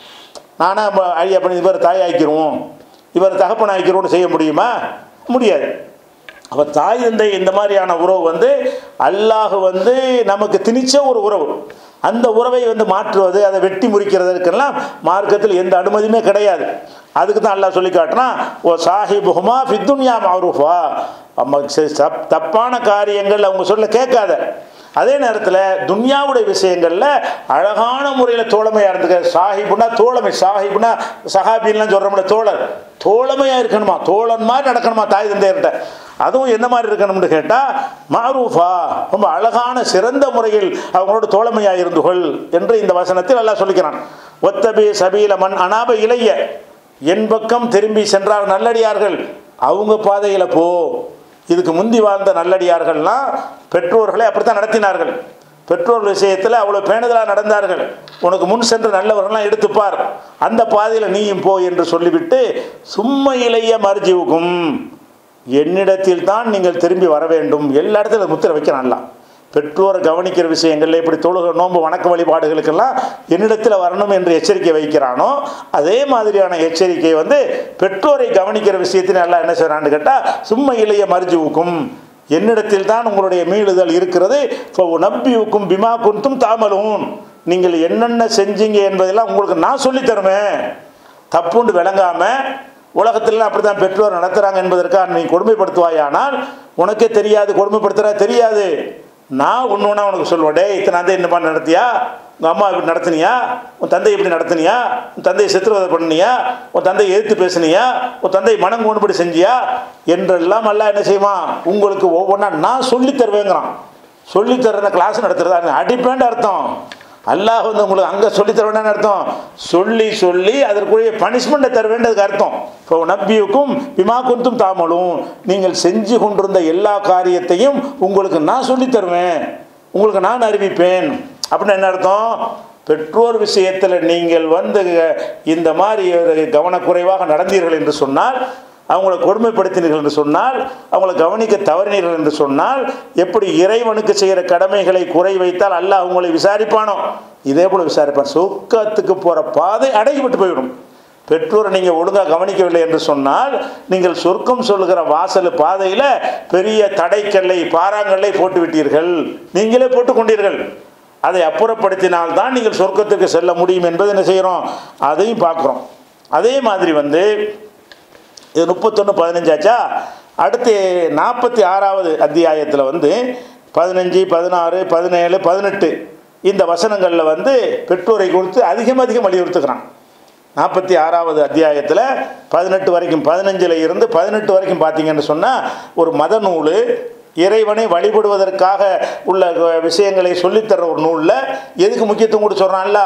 நானா ம- ஐயா பண்ணி இவர் தாய் ஆக்கிருவோம் இவர் தகப்பன் ஆக்கிருவோம்னு செய்ய முடியுமா முடியாது அப்போ தாய் தந்தை இந்த மாதிரியான உறவு வந்து அல்லாஹ் வந்து நமக்கு திணிச்ச ஒரு உறவு அந்த உறவை வந்து மாற்றுவது அதை வெட்டி முறிக்கிறதுக்கெல்லாம் மார்க்கத்தில் எந்த அனுமதியுமே கிடையாது அதுக்கு தான் அல்லாஹ் சொல்லி காட்டினா ஓ சாஹிபுஹுமா ஃபித்துன்யா மாரூஃபா அம்மா ச- சப்- தப்பான காரியங்கள் அவங்க சொல்ல கேட்காத அதே நேரத்தில் துன்யாவுடைய விஷயங்களில் அழகான முறையில் தோழமையாக இருந்துக்க சாஹிபுனா தோழமை சாஹிபுனா சஹாபின்லாம் சொல்கிறோம்ல தோழர் தோழமையாக இருக்கணுமா தோழன் மாதிரி நடக்கணுமா தாய் தந்தையர்கிட்ட அதுவும் எந்த மாதிரி இருக்கணும்னு கேட்டால் மாரூஃபா ரொம்ப அழகான சிறந்த முறையில் அவங்களோட தோழமையாக இருந்து கொள் என்று இந்த வசனத்தில் எல்லாம் சொல்லிக்கிறான் ஒத்தபி சபீல மண் அனாப இளைய என் பக்கம் திரும்பி சென்றார் நல்லடியார்கள் அவங்க பாதையில் போ இதுக்கு முந்தி வாழ்ந்த நல்லடியார்கள்லாம் பெற்றோர்களை அப்படித்தான் நடத்தினார்கள் பெற்றோர் விஷயத்தில் அவ்வளோ பேணுதலாக நடந்தார்கள் உனக்கு முன் சென்று நல்லவர்கள்லாம் எடுத்துப்பார் அந்த பாதையில் நீயும் போ என்று சொல்லிவிட்டு சும்மா இளைய மர்ஜிவுக்கும் என்னிடத்தில் தான் நீங்கள் திரும்பி வர வேண்டும் எல்லா இடத்துல முத்திரை வைக்கிறான்லாம் பெற்றோரை கவனிக்கிற விஷயங்கள்ல இப்படி தொழுக நோன்பு வணக்க வழிபாடுகளுக்கெல்லாம் என்னிடத்தில் வரணும் என்று எச்சரிக்கை வைக்கிறானோ அதே மாதிரியான எச்சரிக்கை வந்து பெற்றோரை கவனிக்கிற விஷயத்தில் எல்லாம் என்ன செய்கிறான்னு கேட்டால் சும்மா இளைய மருஜுவுக்கும் என்னிடத்தில் தான் உங்களுடைய மீளுதல் இருக்கிறது நம்பியுக்கும் பிமா குந்தும் தாமலும் நீங்கள் என்னென்ன செஞ்சீங்க என்பதெல்லாம் உங்களுக்கு நான் சொல்லித் தருவேன் தப்புண்டு விளங்காம உலகத்திலாம் அப்படி தான் பெற்றோர் நடத்துகிறாங்க என்பதற்காக நீ கொடுமைப்படுத்துவாயானால் உனக்கே தெரியாது கொடுமைப்படுத்துறா தெரியாது நான் ஒன்று ஒன்றா உனக்கு சொல்லுவேன் டேய் இத்தனை தந்தை என்ன பண்ண நடத்தியா உங்கள் அம்மா இப்படி நடத்துனியா உன் தந்தை இப்படி நடத்துனியா உன் தந்தையை சித்திரவதை பண்ணினியா உன் தந்தையை எதிர்த்து பேசுனியா உன் தந்தை மனம் கொண்டுபடி செஞ்சியா என்றெல்லாம் எல்லாம் என்ன செய்வான் உங்களுக்கு ஒவ்வொன்றா நான் சொல்லித் தருவேங்கிறான் சொல்லித் தர்ற கிளாஸ் நடத்துறதா அடிப்பேன்ட்டு அர்த்தம் அல்லாஹ் வந்து உங்களுக்கு அங்கே சொல்லி தர வேண்டாம்னு அர்த்தம் சொல்லி சொல்லி அதற்குரிய பனிஷ்மெண்ட்டை தர வேண்டியதுக்கு அர்த்தம் இப்போ நம்பியுக்கும் பிமா குந்தும் தாமலும் நீங்கள் செஞ்சு கொண்டிருந்த எல்லா காரியத்தையும் உங்களுக்கு நான் சொல்லி தருவேன் உங்களுக்கு நான் அறிவிப்பேன் அப்படின்னு என்ன அர்த்தம் பெற்றோர் விஷயத்தில் நீங்கள் வந்து இந்த மாதிரி ஒரு கவனக்குறைவாக நடந்தீர்கள் என்று சொன்னால் அவங்களை கொடுமைப்படுத்தினீர்கள் என்று சொன்னால் அவங்களை கவனிக்க தவறினீர்கள் என்று சொன்னால் எப்படி இறைவனுக்கு செய்கிற கடமைகளை குறை வைத்தால் அல்லாஹ் உங்களை விசாரிப்பானோ இதே போல் விசாரிப்பான் சொர்க்கத்துக்கு போகிற பாதை அடைக்கப்பட்டு போய்விடும் பெற்றோரை நீங்கள் ஒழுங்காக கவனிக்கவில்லை என்று சொன்னால் நீங்கள் சொர்க்கம் சொல்லுகிற வாசல் பாதையில் பெரிய தடைக்கல்லை பாறாங்கல்லை போட்டு விட்டீர்கள் நீங்களே போட்டு கொண்டீர்கள் அதை அப்புறப்படுத்தினால்தான் நீங்கள் சொர்க்கத்துக்கு செல்ல முடியும் என்பதை என்ன செய்கிறோம் அதையும் பார்க்குறோம் அதே மாதிரி வந்து இது முப்பத்தொன்று பதினஞ்சாச்சா அடுத்து நாற்பத்தி ஆறாவது அத்தியாயத்தில் வந்து பதினஞ்சு பதினாறு பதினேழு பதினெட்டு இந்த வசனங்களில் வந்து பெற்றோரை குறித்து அதிகம் அதிகம் வலியுறுத்துக்கிறான் நாற்பத்தி ஆறாவது அத்தியாயத்தில் பதினெட்டு வரைக்கும் பதினஞ்சில் இருந்து பதினெட்டு வரைக்கும் பார்த்தீங்கன்னு சொன்னால் ஒரு மத நூல் இறைவனை வழிபடுவதற்காக உள்ள விஷயங்களை சொல்லித்தர ஒரு நூலில் எதுக்கு முக்கியத்துவம் கொடுத்து சொல்கிறான்ல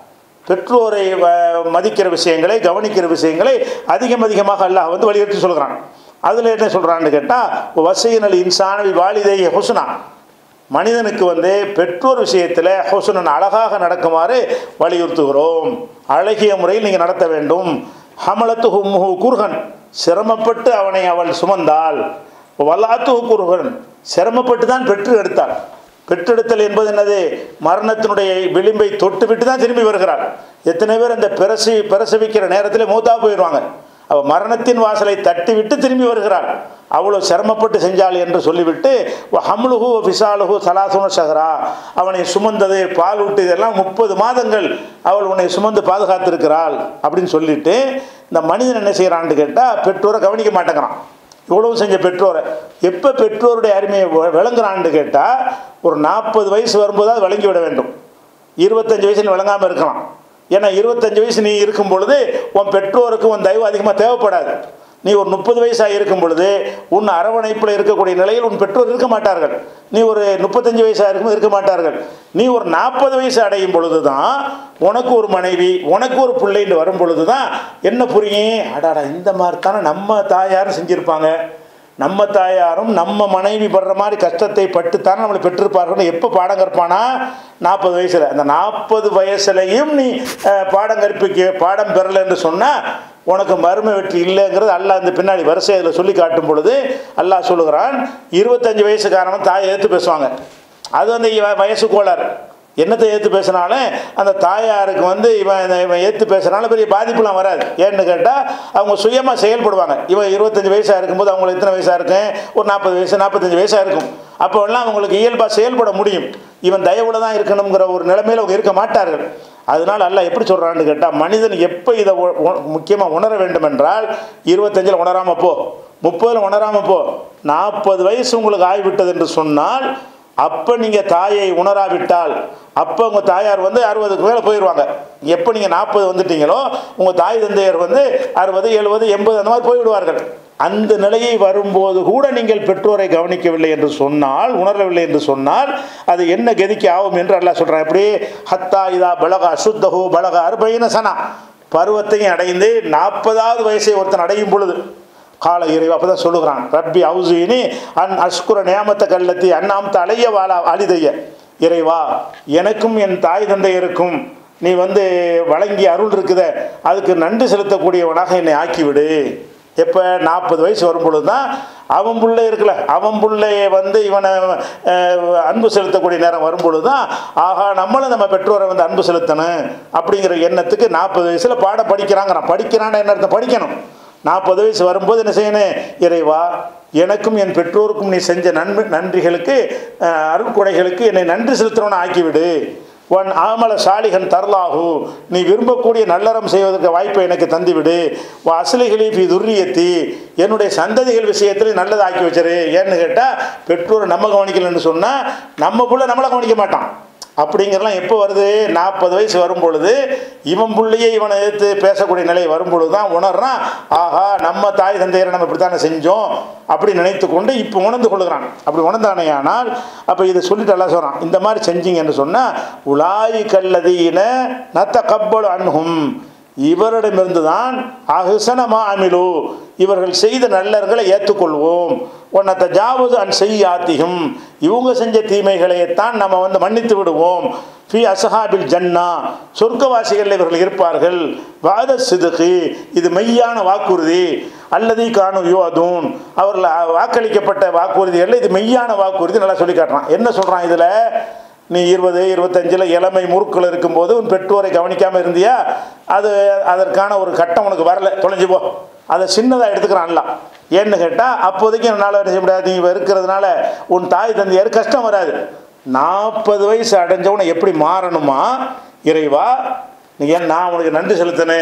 பெற்றோரை வ- மதிக்கிற விஷயங்களை கவனிக்கிற விஷயங்களை அதிகம் அதிகமாக அல்லாஹ் வந்து வலியுறுத்தி சொல்கிறான் அதில் என்ன சொல்கிறான்னு கேட்டால் வசையினல் இன்சானல் வாலிதை ஹுஸ்னா மனிதனுக்கு வந்து பெற்றோர் விஷயத்தில் ஹுஸ்னன் அழகாக நடக்குமாறு வலியுறுத்துகிறோம் அழகிய முறையில் நீங்கள் நடத்த வேண்டும் ஹமலத்து ஹும்ஹு குர்ஹன் சிரமப்பட்டு அவனை அவள் சுமந்தாள் வல்லாத்து குருகன் சிரமப்பட்டு தான் பெற்று எடுத்தாள் பெற்றெடுத்தல் என்பது என்னது மரணத்தினுடைய விளிம்பை தொட்டுவிட்டு தான் திரும்பி வருகிறார் எத்தனை பேர் அந்த பிரசி பிரசவிக்கிற நேரத்தில் மூத்தா போயிடுவாங்க அவள் மரணத்தின் வாசலை தட்டி விட்டு திரும்பி வருகிறாள் அவ்வளோ சிரமப்பட்டு செஞ்சாள் என்று சொல்லிவிட்டு ஹம்லுஹு ஃபிசாலுஹு சலாசுன சஹரா அவனை சுமந்தது பால் விட்டு இதெல்லாம் முப்பது மாதங்கள் அவள் உன்னை சுமந்து பாதுகாத்திருக்கிறாள் அப்படின்னு சொல்லிட்டு இந்த மனிதன் என்ன செய்கிறான்னு கேட்டால் பெற்றோரை கவனிக்க மாட்டேங்கிறான் இவ்வளவு செஞ்ச பெற்றோரை எப்போ பெற்றோருடைய அருமையை வ- விளங்குறான்னு கேட்டால் ஒரு நாற்பது வயசு வரும்போது விளங்கி விட வேண்டும் இருபத்தஞ்சு வயசுல விளங்காமல் இருக்கலாம் ஏன்னா இருபத்தஞ்சு வயசு நீ இருக்கும் பொழுது உன் பெற்றோருக்கு உன் தயவு அதிகமாக தேவைப்படாது நீ ஒரு முப்பது வயசாக இருக்கும் பொழுது உன் அரவணைப்பில் இருக்கக்கூடிய நிலையில் உன் பெற்றோர் இருக்க மாட்டார்கள் நீ ஒரு முப்பத்தஞ்சு வயசாக இருக்கும்போது இருக்க மாட்டார்கள் நீ ஒரு நாற்பது வயசு அடையும் பொழுது தான் உனக்கு ஒரு மனைவி உனக்கு ஒரு பிள்ளைன்னு வரும் பொழுது தான் என்ன புரியும் அடாடா இந்த மாதிரி தானே நம்ம தாயாரும் செஞ்சுருப்பாங்க நம்ம தாயாரும் நம்ம மனைவி படுற மாதிரி கஷ்டத்தை பட்டுத்தானே நம்மளை பெற்றிருப்பார்கள்னு எப்போ பாடம் கற்பானா நாற்பது வயசில் அந்த நாற்பது வயசுலையும் நீ அஹ், பாடம் கற்பிக்க பாடம் பெறலைன்னு சொன்னால் உனக்கு மருமை வெற்றி இல்லைங்கிறது அல்லாஹ் இந்த பின்னாடி வரிசை அதில் சொல்லி காட்டும் பொழுது அல்லாஹ் சொல்லுகிறான் இருபத்தஞ்சு வயசுக்காரன் தாயை எடுத்து பேசுவாங்க அது வந்து இவன் வயசு கோளாறு என்னத்தை ஏற்று பேசினாலும் அந்த தாயாருக்கு வந்து இவன் இந்த- இவன் ஏற்று பேசுனாலும் பெரிய பாதிப்புலாம் வராது ஏன்னு கேட்டால் அவங்க சுயமாக செயல்படுவாங்க இவன் இருபத்தஞ்சி வயசாக இருக்கும்போது அவங்களுக்கு எத்தனை வயசாக இருக்கும் ஒரு நாற்பது வயசு நாற்பத்தஞ்சு வயசாக இருக்கும் அப்போல்லாம் அவங்களுக்கு இயல்பாக செயல்பட முடியும் இவன் தயவுல தான் இருக்கணுங்கிற ஒரு நிலைமையில் அவங்க இருக்க மாட்டார்கள் அதனால் அல்லாஹ் எப்படி சொல்கிறான்னு கேட்டால் மனிதன் எப்போ இதை முக்கியமாக உணர வேண்டும் என்றால் இருபத்தஞ்சில் உணராமல் போ முப்பதில் உணராமல் போ நாற்பது வயசு உங்களுக்கு ஆகிவிட்டது என்று சொன்னால் அப்போ நீங்கள் தாயை உணராவிட்டால் அப்போ உங்கள் தாயார் வந்து அறுபதுக்கு மேலே போயிடுவாங்க எப்போ நீங்கள் நாற்பது வந்துட்டீங்களோ உங்கள் தாய் தந்தையர் வந்து அறுபது எழுபது எண்பது அந்த மாதிரி போய்விடுவார்கள் அந்த நிலையை வரும்போது கூட நீங்கள் பெற்றோரை கவனிக்கவில்லை என்று சொன்னால் உணரவில்லை என்று சொன்னால் அது என்ன கதிக்கு ஆகும் என்று அல்லாஹ் சொல்கிறான் எப்படி ஹத்தா இதா பலகா சுத்தஹு பலகா அறுபைன சனா பருவத்தையும் அடைந்து நாற்பதாவது வயசை ஒருத்தன் அடையும் பொழுது கால இறைவா அப்போ தான் சொல்லுகிறான் ரப்பி அவுசீனி அன் அஷ்குர நியாமத்த கல்லத்தி அண்ணாமத்த அலைய வாழா அலிதைய இறைவா எனக்கும் என் தாய் தந்தையருக்கும் நீ வந்து வழங்கி அருள் இருக்குதே அதுக்கு நன்றி செலுத்தக்கூடியவனாக என்னை ஆக்கிவிடு எப்போ நாற்பது வயசு வரும்பொழுது தான் அவன் பிள்ளை இருக்குல்ல அவன் பிள்ளைய வந்து இவனை அஹ், அன்பு செலுத்தக்கூடிய நேரம் வரும்பொழுது தான் ஆஹா நம்மளும் நம்ம பெற்றோரை வந்து அன்பு செலுத்தணும் அப்படிங்கிற எண்ணத்துக்கு நாற்பது வயசில் பாடம் படிக்கிறாங்கிறான் படிக்கிறான்னு என்ன அர்த்தம் படிக்கணும் நாற்பது வயசு வரும்போது என்ன செய்யணும் இறைவா எனக்கும் என் பெற்றோருக்கும் நீ செஞ்ச நன்மை நன்றிகளுக்கு அஹ், அருட்கொடைகளுக்கு என்னை நன்றி செலுத்துறவனை ஆக்கிவிடு உன் ஆமல சாலிகன் தர்லாகு நீ விரும்பக்கூடிய நல்லறம் செய்வதற்கு வாய்ப்பை எனக்கு தந்துவிடு வா அசலிகளி பி துர்ரியத்தி என்னுடைய சந்ததிகள் விஷயத்தில் நல்லது ஆக்கி வச்சிரு ஏன்னு கேட்டால் பெற்றோரை நம்ம கவனிக்கலன்னு சொன்னால் நம்ம புள்ள நம்மளை கவனிக்க மாட்டான் அப்படிங்கிறலாம் எப்போ வருது நாற்பது வயசு வரும் பொழுது இவன் புள்ளையே இவனை எதிர்த்து பேசக்கூடிய நிலை வரும் பொழுது தான் உணர்றான் ஆஹா நம்ம தாய் தந்தையரை நம்ம இப்படித்தானே செஞ்சோம் அப்படி நினைத்து கொண்டு இப்போ உணர்ந்து கொள்கிறான் அப்படி உணர்ந்தானே ஆனால் அப்போ இதை சொல்லிட்டு எல்லாம் சொல்கிறான் இந்த மாதிரி செஞ்சீங்கன்னு சொன்னால் உலாயி கல்லதீன நத்த கப்பல் அன்ஹும் இவரிடமிருந்து தான் அஹசனமா அமிலு இவர்கள் செய்த நல்லர்களை ஏற்றுக்கொள்வோம் உன்னத்த ஜாவது அன் செய்யாத்திகும் இவங்க செஞ்ச தீமைகளைத்தான் நம்ம வந்து மன்னித்து விடுவோம் ஃபி அசஹாபில் ஜன்னா சொர்க்கவாசிகள் இவர்கள் இருப்பார்கள் வாத சிதுகு இது மெய்யான வாக்குறுதி அல்லது காணும் யோதூன் அவர்கள் வாக்களிக்கப்பட்ட வாக்குறுதிகளில் இது மெய்யான வாக்குறுதி நல்லா சொல்லி காட்டுறான் என்ன சொல்கிறான் இதில் நீ இருபது இருபத்தஞ்சில் இளமை முறுக்கள் இருக்கும்போது உன் பெற்றோரை கவனிக்காமல் இருந்தியா அது அதற்கான ஒரு கட்டம் உனக்கு வரல தொலைஞ்சு போ அதை சின்னதாக எடுத்துக்கிறான்ல ஏன்னு கேட்டால் அப்போதைக்கு என்னால் என்ன செய்ய முடியாது நீ இருக்கிறதுனால உன் தாய் தந்தையார் கஷ்டம் வராது நாற்பது வயசு அடைஞ்சவனை எப்படி மாறணுமா இறைவா நீ ஏன் நான் உனக்கு நன்றி செலுத்தினேன்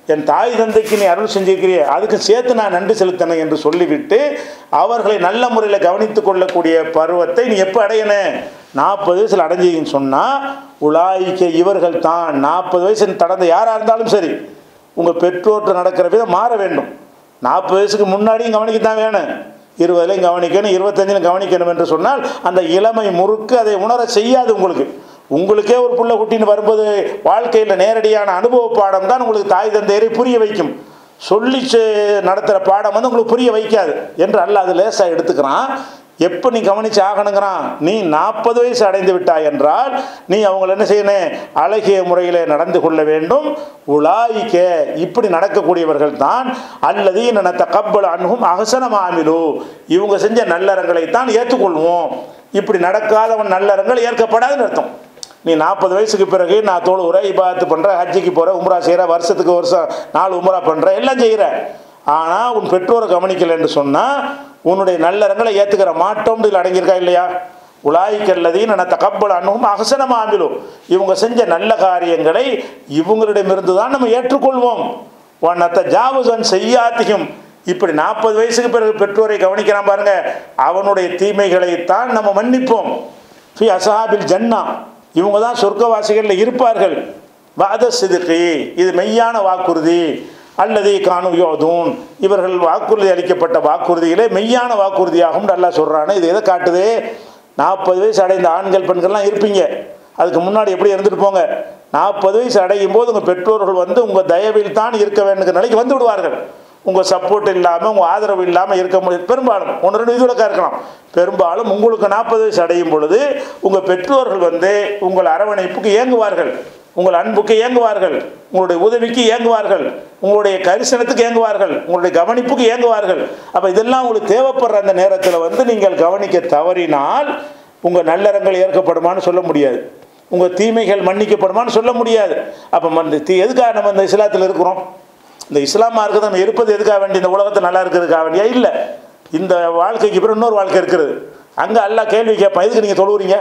என் தாய் தந்தைக்கு நீ அருள் செஞ்சிருக்கிறிய அதுக்கு சேர்த்து நான் நன்றி செலுத்தணும் என்று சொல்லிவிட்டு அவர்களை நல்ல முறையில் கவனித்து கொள்ளக்கூடிய பருவத்தை நீ எப்போ அடையணும் நாற்பது வயசில் அடைஞ்சிங்கன்னு சொன்னால் உலாய்க்க இவர்கள் தான் நாற்பது வயசு கடந்த யாராக இருந்தாலும் சரி உங்கள் பெற்றோர்கிட்ட நடக்கிற விதம் மாற வேண்டும் நாற்பது வயசுக்கு முன்னாடியும் கவனிக்கத்தான் வேணும் இருபதுலையும் கவனிக்கணும் இருபத்தஞ்சிலும் கவனிக்கணும் என்று சொன்னால் அந்த இளமை முறுக்கு அதை உணர செய்யாது உங்களுக்கு உங்களுக்கே ஒரு புள்ள குட்டின்னு வரும்போது வாழ்க்கையில் நேரடியான அனுபவ பாடம் தான் உங்களுக்கு தாய் தந்தையரை புரிய வைக்கும் சொல்லி செ- நடத்துகிற பாடம் வந்து உங்களுக்கு புரிய வைக்காது என்று அல்ல அது லேசாக எடுத்துக்கிறான் எப்போ நீ கவனிச்சு ஆகணுங்கிறான் நீ நாற்பது வயசு அடைந்து விட்டாய் என்றால் நீ அவங்கள என்ன செய்யணும் அழகிய முறையில் நடந்து கொள்ள வேண்டும் உலாய்க்க இப்படி நடக்கக்கூடியவர்கள் தான் அல்லது என்ன தக்கப்பல் அணுகும் அகசன மாமிலு இவங்க செஞ்ச நல்லறங்களை தான் ஏற்றுக்கொள்வோம் இப்படி நடக்காதவன் நல்லறங்கள் ஏற்கப்படாதுன்னு அர்த்தம் நீ நாற்பது வயசுக்கு பிறகு நான் தொழுவுற இபாத்து பண்ணுற ஹஜ்ஜிக்கு போகிற உம்ரா செய்கிற வருஷத்துக்கு வருஷம் நாலு உம்ரா பண்ணுற எல்லாம் செய்கிற ஆனால் உன் பெற்றோரை கவனிக்கலைன்னு சொன்னால் உன்னுடைய நல்லறங்களை ஏற்றுக்கிற மாட்டோம் இதில் அடங்கியிருக்கா இல்லையா உலாய்க்கல்லதீன் என தகப்பல் அணுகும் அகசனம் ஆமிலும் இவங்க செஞ்ச நல்ல காரியங்களை இவங்களிடமிருந்து தான் நம்ம ஏற்றுக்கொள்வோம் உன்னத்த ஜாவுசன் செய்யாத்தியும் இப்படி நாற்பது வயசுக்கு பிறகு பெற்றோரை கவனிக்கிறான் பாருங்க அவனுடைய தீமைகளைத்தான் நம்ம மன்னிப்போம் ஃபி அசஹாபில் ஜன்னா இவங்க தான் சொர்க்கவாசிகளில் இருப்பார்கள் வாத சிதுகி இது மெய்யான வாக்குறுதி அல்லது காணு யோதூன் இவர்கள் வாக்குறுதி அளிக்கப்பட்ட வாக்குறுதிகளே மெய்யான வாக்குறுதியாகும் நல்லா சொல்கிறான்னு இது எதை காட்டுது நாற்பது வயசு அடைந்த ஆண்கள் பெண்கள்லாம் இருப்பீங்க அதுக்கு முன்னாடி எப்படி இருந்துட்டு போங்க நாற்பது வயசு அடையும் போது உங்கள் பெற்றோர்கள் வந்து உங்கள் தயவில் தான் இருக்க வேண்டுங்கிற நிலைக்கு வந்து விடுவார்கள் உங்கள் சப்போர்ட் இல்லாமல் உங்கள் ஆதரவு இல்லாமல் இருக்க முடியாது பெரும்பாலும் ஒன்று ரெண்டு இதுலக்கா இருக்கலாம் பெரும்பாலும் உங்களுக்கு நாற்பது வயசு அடையும் பொழுது உங்கள் பெற்றோர்கள் வந்து உங்கள் அரவணைப்புக்கு ஏங்குவார்கள் உங்கள் அன்புக்கு ஏங்குவார்கள் உங்களுடைய உதவிக்கு ஏங்குவார்கள் உங்களுடைய கரிசனத்துக்கு ஏங்குவார்கள் உங்களுடைய கவனிப்புக்கு ஏங்குவார்கள் அப்போ இதெல்லாம் உங்களுக்கு தேவைப்படுற அந்த நேரத்தில் வந்து நீங்கள் கவனிக்க தவறினால் உங்கள் நல்லறங்கள் ஏற்கப்படுமான்னு சொல்ல முடியாது உங்கள் தீமைகள் மன்னிக்கப்படுமான்னு சொல்ல முடியாது அப்போ இந்த தீ எதுக்காக நம்ம இந்த இஸ்லாத்தில் இருக்கிறோம் இந்த இஸ்லாம் மார்க்கு நம்ம இருப்பது எதுக்காக வேண்டி இந்த உலகத்தை நல்லா இருக்கிறதுக்காக வேண்டியா இல்லை இந்த வாழ்க்கைக்கு பிறகு இன்னொரு வாழ்க்கை இருக்கிறது அங்கே எல்லாம் கேள்வி கேட்பான் எதுக்கு நீங்கள் தொழுவுறீங்க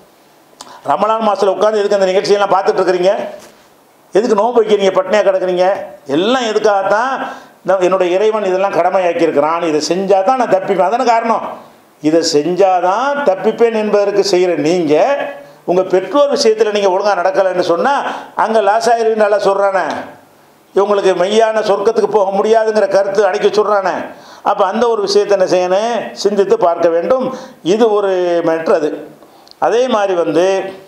ரமலான் மாதத்தில் உட்காந்து எதுக்கு அந்த நிகழ்ச்சியெல்லாம் பார்த்துட்டு இருக்கிறீங்க எதுக்கு நோன்பு வைக்கிறீங்க பட்னியாக கிடக்குறீங்க எல்லாம் எதுக்காகத்தான் இந்த என்னுடைய இறைவன் இதெல்லாம் கடமையாக்கியிருக்கிறான் இதை செஞ்சால் தான் நான் தப்பிப்பேன் அதான காரணம் இதை செஞ்சால் தான் தப்பிப்பேன் என்பதற்கு செய்கிற நீங்கள் உங்கள் பெற்றோர் விஷயத்தில் நீங்கள் ஒழுங்காக நடக்கலைன்னு சொன்னால் அங்கே லாஸ் ஆயிருன்னு நல்லா சொல்கிறானே இவங்களுக்கு மெய்யான சொர்க்கத்துக்கு போக முடியாதுங்கிற கருத்து அடைக்க சொல்கிறானே அப்போ அந்த ஒரு விஷயத்தை என்ன செய்யணும் சிந்தித்து பார்க்க வேண்டும் இது ஒரு மெட்ரு அது அதே மாதிரி வந்து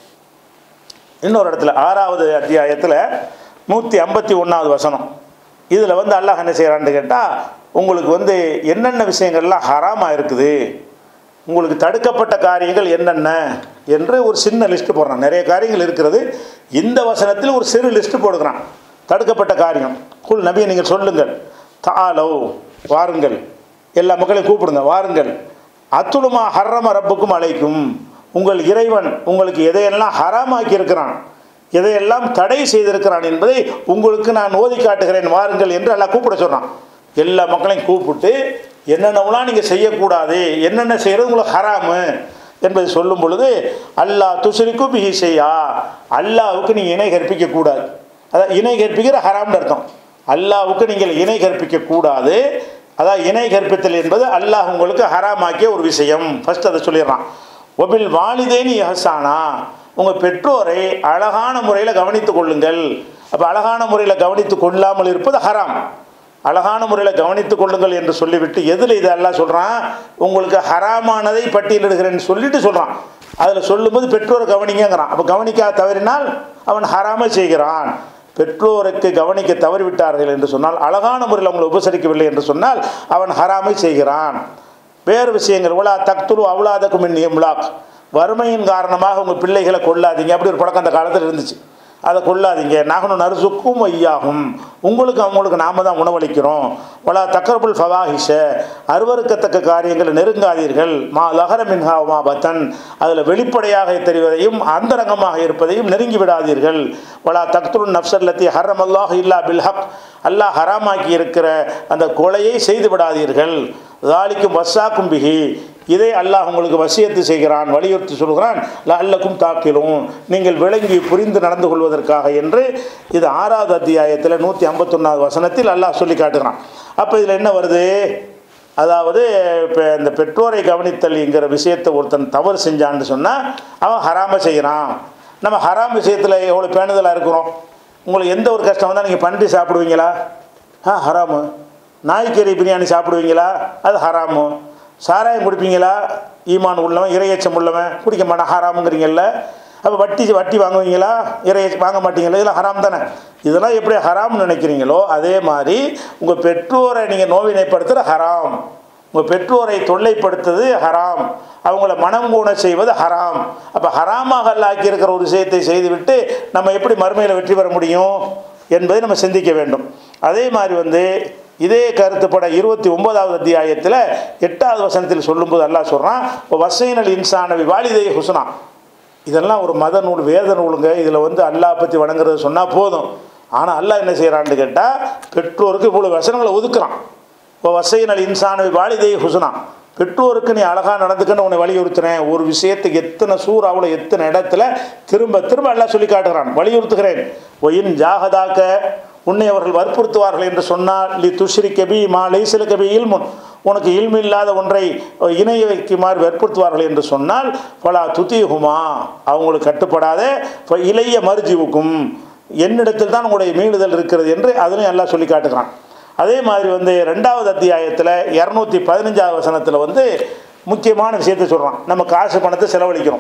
இன்னொரு இடத்துல ஆறாவது அத்தியாயத்தில் நூற்றி ஐம்பத்தி ஒன்றாவது வசனம் இதில் வந்து அல்லாஹ் என்ன செய்கிறான்னு கேட்டால் உங்களுக்கு வந்து என்னென்ன விஷயங்கள்லாம் ஹராமாக இருக்குது உங்களுக்கு தடுக்கப்பட்ட காரியங்கள் என்னென்ன என்று ஒரு சின்ன லிஸ்ட்டு போடுறான் நிறைய காரியங்கள் இருக்கிறது இந்த வசனத்தில் ஒரு சிறு லிஸ்ட்டு போடுகிறான் தடுக்கப்பட்ட காரியம் குல் நபியை நீங்கள் சொல்லுங்கள் தாலோ வாருங்கள் எல்லா மக்களையும் கூப்பிடுங்க வாருங்கள் அத்துலுமா ஹர்ரம ரப்புக்கும் அழைக்கும் உங்கள் இறைவன் உங்களுக்கு எதையெல்லாம் ஹராமாக்கி இருக்கிறான் எதையெல்லாம் தடை செய்திருக்கிறான் என்பதை உங்களுக்கு நான் ஓதி காட்டுகிறேன் வாருங்கள் என்று எல்லாம் கூப்பிட சொல்கிறான் எல்லா மக்களையும் கூப்பிட்டு என்னென்னலாம் நீங்கள் செய்யக்கூடாது என்னென்ன செய்கிறது உங்களுக்கு ஹராமு என்பதை சொல்லும் பொழுது அல்லாஹ் துசரிக்கும் பிஹி செய்யா அல்லாவுக்கு நீங்கள் இணை கற்பிக்க கூடாது அதான் இணை கற்பிக்கிற ஹராம்னு அர்த்தம் அல்லாவுக்கு நீங்கள் இணை கற்பிக்க கூடாது அதான் இணை கற்பித்தல் என்பது அல்லாஹ் உங்களுக்கு ஹராமாக்கிய ஒரு விஷயம் ஃபர்ஸ்ட் அதை சொல்லிடுறான் ஒபில் வாலிதேனி ஹசானா உங்கள் பெற்றோரை அழகான முறையில் கவனித்துக் கொள்ளுங்கள் அப்போ அழகான முறையில் கவனித்து கொள்ளாமல் இருப்பது ஹராம் அழகான முறையில் கவனித்துக் கொள்ளுங்கள் என்று சொல்லிவிட்டு எதில் இது எல்லாம் சொல்கிறான் உங்களுக்கு ஹராமானதை பட்டியலிடுகிறேன்னு சொல்லிட்டு சொல்கிறான் அதில் சொல்லும்போது பெற்றோரை கவனிங்கிறான் அப்போ கவனிக்காத தவறினால் அவன் ஹராமை செய்கிறான் பெற்றோருக்கு கவனிக்க தவறிவிட்டார்கள் என்று சொன்னால் அழகான முறையில் அவங்களை உபசரிக்கவில்லை என்று சொன்னால் அவன் ஹராமை செய்கிறான் வேறு விஷயங்கள் உலா தக்துரு அவுலாதக்கும் இம்லாக் வறுமையின் காரணமாக உங்கள் பிள்ளைகளை கொல்லாதீங்க அப்படி ஒரு பழக்கம் அந்த காலத்தில் இருந்துச்சு அதை கொல்லாதீங்க நாகனும் நறுசுக்கும் ஐயாகும் உங்களுக்கு அவங்களுக்கு நாம தான் உணவளிக்கிறோம் வலா தக்கரபுல் ஃபவாஹிஷ அருவறுக்கத்தக்க காரியங்களை நெருங்காதீர்கள் மா லஹர மின்ஹா மா பத்தன் அதில் வெளிப்படையாக தெரிவதையும் அந்தரங்கமாக இருப்பதையும் நெருங்கி விடாதீர்கள் வலா தக்துல் நப்சல்லத்தி ஹரம் அல்லாஹ் இல்லா பில்ஹக் அல்லாஹ் ஹராமாக்கி இருக்கிற அந்த கொலையை செய்து விடாதீர்கள் தாலிக்கும் வசாக்கும் பிகி இதை அல்லாஹ் உங்களுக்கு வசியத்து செய்கிறான் வலியுறுத்தி சொல்கிறான் அல்லக்கும் தாக்கிலும் நீங்கள் விளங்கி புரிந்து நடந்து கொள்வதற்காக என்று இது ஆறாவது அத்தியாயத்தில் நூற்றி ஐம்பத்தொன்னாவது வசனத்தில் அல்லாஹ் சொல்லி காட்டுகிறான் அப்போ இதில் என்ன வருது அதாவது இப்போ இந்த பெற்றோரை கவனித்தல்ங்கிற விஷயத்தை ஒருத்தன் தவறு செஞ்சான்னு சொன்னால் அவன் ஹராம செய்கிறான் நம்ம ஹராம் விஷயத்தில் எவ்வளோ பேணுதலாக இருக்கிறோம் உங்களுக்கு எந்த ஒரு கஷ்டம் வந்தால் நீங்கள் பன்றி சாப்பிடுவீங்களா ஆ ஹராமு நாய்க்கறி பிரியாணி சாப்பிடுவீங்களா அது ஹராமு சாராயம் குடிப்பீங்களா ஈமான் உள்ளவன் இறையச்சம் உள்ளவன் குடிக்க மாட்டான் ஹராமுங்கிறீங்கல்ல அப்போ வட்டி வட்டி வாங்குவீங்களா இறைய வாங்க மாட்டீங்களா இதெல்லாம் ஹராம் தானே இதெல்லாம் எப்படி ஹராம்னு நினைக்கிறீங்களோ அதே மாதிரி உங்கள் பெற்றோரை நீங்கள் நோவினைப்படுத்துகிற ஹராம் உங்கள் பெற்றோரை தொல்லைப்படுத்துறது ஹராம் அவங்கள மனம் கூண செய்வது ஹராம் அப்போ ஹராமாக அல்லாக்கி இருக்கிற ஒரு விஷயத்தை செய்துவிட்டு நம்ம எப்படி மறுமையில் வெற்றி பெற முடியும் என்பதை நம்ம சிந்திக்க வேண்டும் அதே மாதிரி வந்து இதே கருத்துப்பட இருபத்தி ஒன்பதாவது அத்தியாயத்தில் எட்டாவது வசனத்தில் சொல்லும்போது அல்லாஹ் சொல்கிறான் இப்போ வசைனல் இன்சானவி வாலிதை ஹுசனா இதெல்லாம் ஒரு மத நூல் வேத நூலுங்க இதில் வந்து அல்லாஹ் பற்றி வணங்குறது சொன்னால் போதும் ஆனால் அல்லாஹ் என்ன செய்கிறான்னு கேட்டால் பெற்றோருக்கு இவ்வளோ வசனங்களை ஒதுக்குறான் இப்போ வசைனல் இன்சானவி வாலிதை ஹுசனா பெற்றோருக்கு நீ அழகாக நடந்துக்கன்னு உன்னை வலியுறுத்துறேன் ஒரு விஷயத்துக்கு எத்தனை சூறாவில் எத்தனை இடத்துல திரும்ப திரும்ப எல்லாம் சொல்லி காட்டுகிறான் வலியுறுத்துகிறேன் ஒயின் ஜாகதாக்க உன்னை அவர்கள் வற்புறுத்துவார்கள் என்று சொன்னால் லி துஷ்ரி கபி மா லைசில கபி இல்முன் உனக்கு இல்மு இல்லாத ஒன்றை இணைய வைக்குமாறு வற்புறுத்துவார்கள் என்று சொன்னால் பலா துதிகுமா அவங்களுக்கு கட்டுப்படாத இப்போ இளைய மறுஜீவுக்கும் என்னிடத்தில் தான் உங்களுடைய மீளுதல் இருக்கிறது என்று அதனையும் எல்லாம் சொல்லி காட்டுகிறான் அதே மாதிரி வந்து ரெண்டாவது அத்தியாயத்தில் இரநூத்தி பதினஞ்சாவது வசனத்தில் வந்து முக்கியமான விஷயத்தை சொல்கிறான் நம்ம காசு பணத்தை செலவழிக்கிறோம்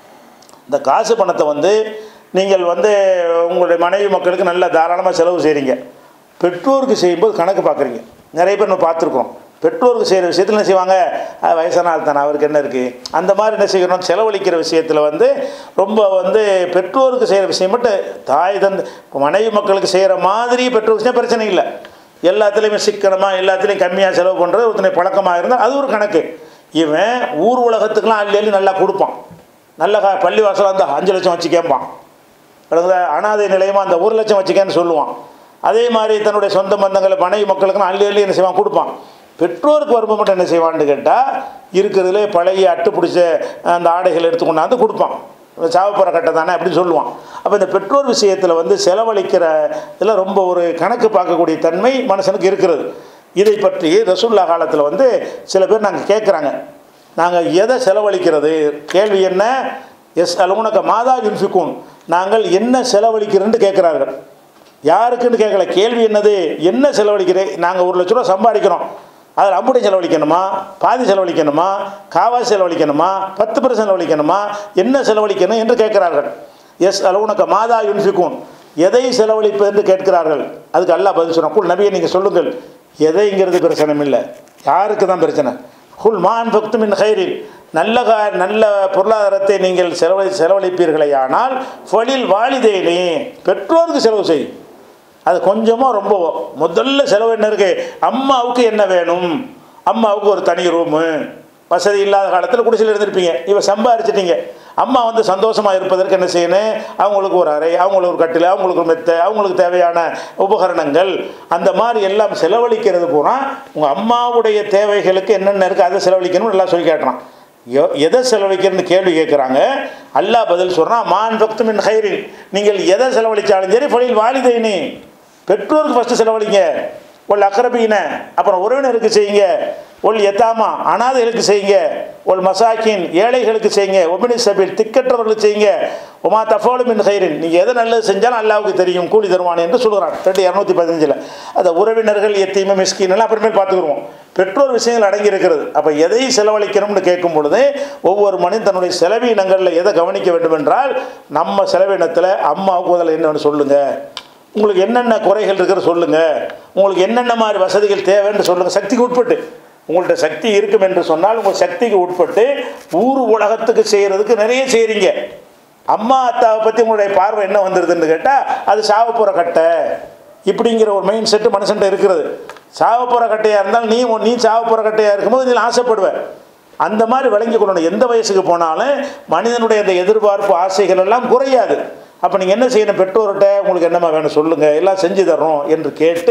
இந்த காசு பணத்தை வந்து நீங்கள் வந்து உங்களுடைய மனைவி மக்களுக்கு நல்ல தாராளமாக செலவு செய்கிறீங்க பெற்றோருக்கு செய்யும்போது கணக்கு பார்க்குறீங்க நிறைய பேர் நம்ம பார்த்துருக்கோம் பெற்றோருக்கு செய்கிற விஷயத்தில் என்ன செய்வாங்க "அஹ், வயசான ஆள் தானே அவருக்கு என்ன இருக்குது அந்த மாதிரி என்ன செய்யணும் செலவழிக்கிற விஷயத்தில் வந்து ரொம்ப வந்து பெற்றோருக்கு செய்கிற விஷயம் மட்டும் தாய் தந்து இப்போ மனைவி மக்களுக்கு செய்கிற மாதிரி பெற்றோருக்கு செஞ்சா பிரச்சனை இல்லை எல்லாத்துலேயுமே சிக்கனமாக எல்லாத்துலேயும் கம்மியாக செலவு பண்ணுறது ஒருத்தனை பழக்கமாக இருந்தால் அது ஒரு கணக்கு இவன் ஊர் உலகத்துக்கெலாம் அள்ளி அள்ளி நல்லா கொடுப்பான் நல்ல கா பள்ளி வாசலாக இருந்தால் அஞ்சு லட்சம் வச்சு கேட்பான் விளங்குதா அனாதை நிலையமாக அந்த ஒரு லட்சம் வச்சுக்கேன்னு சொல்லுவான் அதே மாதிரி தன்னுடைய சொந்த பந்தங்களை மனைவி மக்களுக்கு அள்ளி அள்ளி என்ன செய்வான் கொடுப்பான் பெற்றோருக்கு வரும்போது மட்டும் என்ன செய்வான்னு கேட்டால் இருக்கிறதுலே பழைய அட்டு பிடிச்ச அந்த ஆடைகள் எடுத்து கொண்டாந்து கொடுப்பான் சாவப்புற கட்டை தானே அப்படின்னு சொல்லுவான் அப்போ இந்த பெற்றோர் விஷயத்தில் வந்து செலவழிக்கிற இதில் ரொம்ப ஒரு கணக்கு பார்க்கக்கூடிய தன்மை மனுஷனுக்கு இருக்கிறது இதை பற்றி ரசூல்லா காலத்தில் வந்து சில பேர் நாங்கள் கேட்குறாங்க நாங்கள் எதை செலவழிக்கிறது கேள்வி என்ன எஸ் அலுவனக்க மாதா யுன்ஃபிகூன் நாங்கள் என்ன செலவழிக்கிறேன்னு கேட்குறார்கள் யாருக்குன்னு கேட்கல கேள்வி என்னது என்ன செலவழிக்கிறேன் நாங்கள் ஒரு லட்ச ரூபா சம்பாதிக்கிறோம் அதில் அம்புட்டை செலவழிக்கணுமா பாதி செலவழிக்கணுமா காவாசி செலவழிக்கணுமா பத்து பர்சன்ட் செலவழிக்கணுமா என்ன செலவழிக்கணும் என்று கேட்கிறார்கள் எஸ் அலுவனக்க மாதா யுன்ஃபிகூன் எதை செலவழிப்பது என்று கேட்கிறார்கள் அதுக்கு அல்லாஹ் பதில் சொன்னான் குல் நபியை நீங்கள் சொல்லுங்கள் எதைங்கிறது பிரச்சனை இல்லை யாருக்கு தான் பிரச்சனை குல் மான் பக்து மின் ஹைரில் நல்ல கா நல்ல பொருளாதாரத்தை நீங்கள் செலவழி செலவழிப்பீர்களே ஆனால் ஃபலில் வாலிதேனே பெற்றோருக்கு செலவு செய் அது கொஞ்சமாக ரொம்பவோ முதல்ல செலவு என்ன இருக்கு அம்மாவுக்கு என்ன வேணும் அம்மாவுக்கு ஒரு தனி ரூமு வசதி இல்லாத காலத்தில் குடிசையில் இருந்திருப்பீங்க இவ சம்பாரிச்சிட்டீங்க அம்மா வந்து சந்தோஷமாக இருப்பதற்கு என்ன செய்யணும் அவங்களுக்கு ஒரு அறை அவங்களுக்கு ஒரு கட்டில் அவங்களுக்கு ஒரு மெத்தை அவங்களுக்கு தேவையான உபகரணங்கள் அந்த மாதிரி எல்லாம் செலவழிக்கிறது பூரா உங்கள் அம்மாவுடைய தேவைகளுக்கு என்னென்ன இருக்குது அதை செலவழிக்கணும்னு எல்லாம் சொல்லி கேட்டுறான் எ- எதை செலவழிக்கிறன்னு கேள்வி கேட்குறாங்க அல்லாஹ் பதில் சொல்கிறான் மான் பக்து மின் ஹைரின் நீங்கள் எதை செலவழித்தாலும் சரி பணியில் வாலிதைனி பெற்றோருக்கு ஃபஸ்ட்டு செலவழிங்க ஒல் அக்கரபீன அப்புறம் உறவினருக்கு செய்யுங்க ஒல் எத்தாமா அனாதைகளுக்கு செய்யுங்க ஒல் மசாக்கின் ஏழைகளுக்கு செய்யுங்க ஒமினி சபீல் திக்கற்றவர்களுக்கு செய்யுங்க உமா தஃபாலு மின் ஹைரின் நீங்கள் எதை நல்லது செஞ்சாலும் அல்லாவுக்கு தெரியும் கூலி தருவான் என்று சொல்கிறான் ரெண்டு இரநூத்தி பதினஞ்சில் அந்த உறவினர்கள் எத்தீமை மிஸ்கின் எல்லாம் அப்புறமேல் பார்த்துக்குருவோம் பெற்றோர் விஷயங்கள் அடங்கி இருக்கிறது அப்போ எதை செலவழிக்கணும்னு கேட்கும் பொழுது ஒவ்வொரு மனிதன் தன்னுடைய செலவீனங்களில் எதை கவனிக்க வேண்டும் என்றால் நம்ம செலவினத்தில் அம்மாவுக்கு முதல்ல என்னன்னு சொல்லுங்கள் உங்களுக்கு என்னென்ன குறைகள் இருக்கிற சொல்லுங்கள் உங்களுக்கு என்னென்ன மாதிரி வசதிகள் தேவைன்னு சொல்லுங்கள் சக்திக்கு உட்பட்டு உங்கள்ட்ட சக்தி இருக்கும் என்று சொன்னால் உங்கள் சக்திக்கு உட்பட்டு ஊர் உலகத்துக்கு செய்கிறதுக்கு நிறைய செய்கிறீங்க அம்மா அத்தாவை பற்றி உங்களுடைய பார்வை என்ன வந்துடுதுன்னு கேட்டால் அது சாவப்புற கட்டை இப்படிங்கிற ஒரு மைண்ட் செட்டு மனுஷன்ட்ட இருக்கிறது சாவப்புற கட்டையாக இருந்தால் நீ நீ சாவப்புற கட்டையாக இருக்கும்போது நீ ஆசைப்படுவேன் அந்த மாதிரி விளங்கி கொள்ளணும் எந்த வயசுக்கு போனாலும் மனிதனுடைய அந்த எதிர்பார்ப்பு ஆசைகள் எல்லாம் குறையாது அப்போ நீங்கள் என்ன செய்யணும் பெற்றோர்கிட்ட உங்களுக்கு என்னம்மா வேணும் சொல்லுங்கள் எல்லாம் செஞ்சு தர்றோம் என்று கேட்டு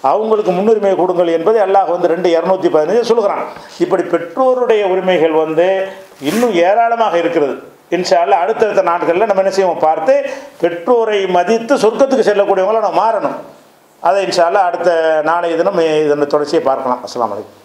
அவங்களுக்கு முன்னுரிமை கொடுங்கள் என்பது அல்லாஹ் வந்து ரெண்டு இரநூத்தி பதினஞ்சு சொல்கிறான் இப்படி பெற்றோருடைய உரிமைகள் வந்து இன்னும் ஏராளமாக இருக்கிறது இன்ஷா அல்லாஹ் அடுத்தடுத்த நாட்களில் நம்ம என்ன செய்வோம் பார்த்து பெற்றோரை மதித்து சொர்க்கத்துக்கு செல்லக்கூடியவங்கள நம்ம மாறணும் அதை இன்ஷா அல்லாஹ் அடுத்த நாளைய தினம் இதனை தொடர்ச்சியை பார்க்கலாம் அஸ்ஸலாமு அலைக்கும்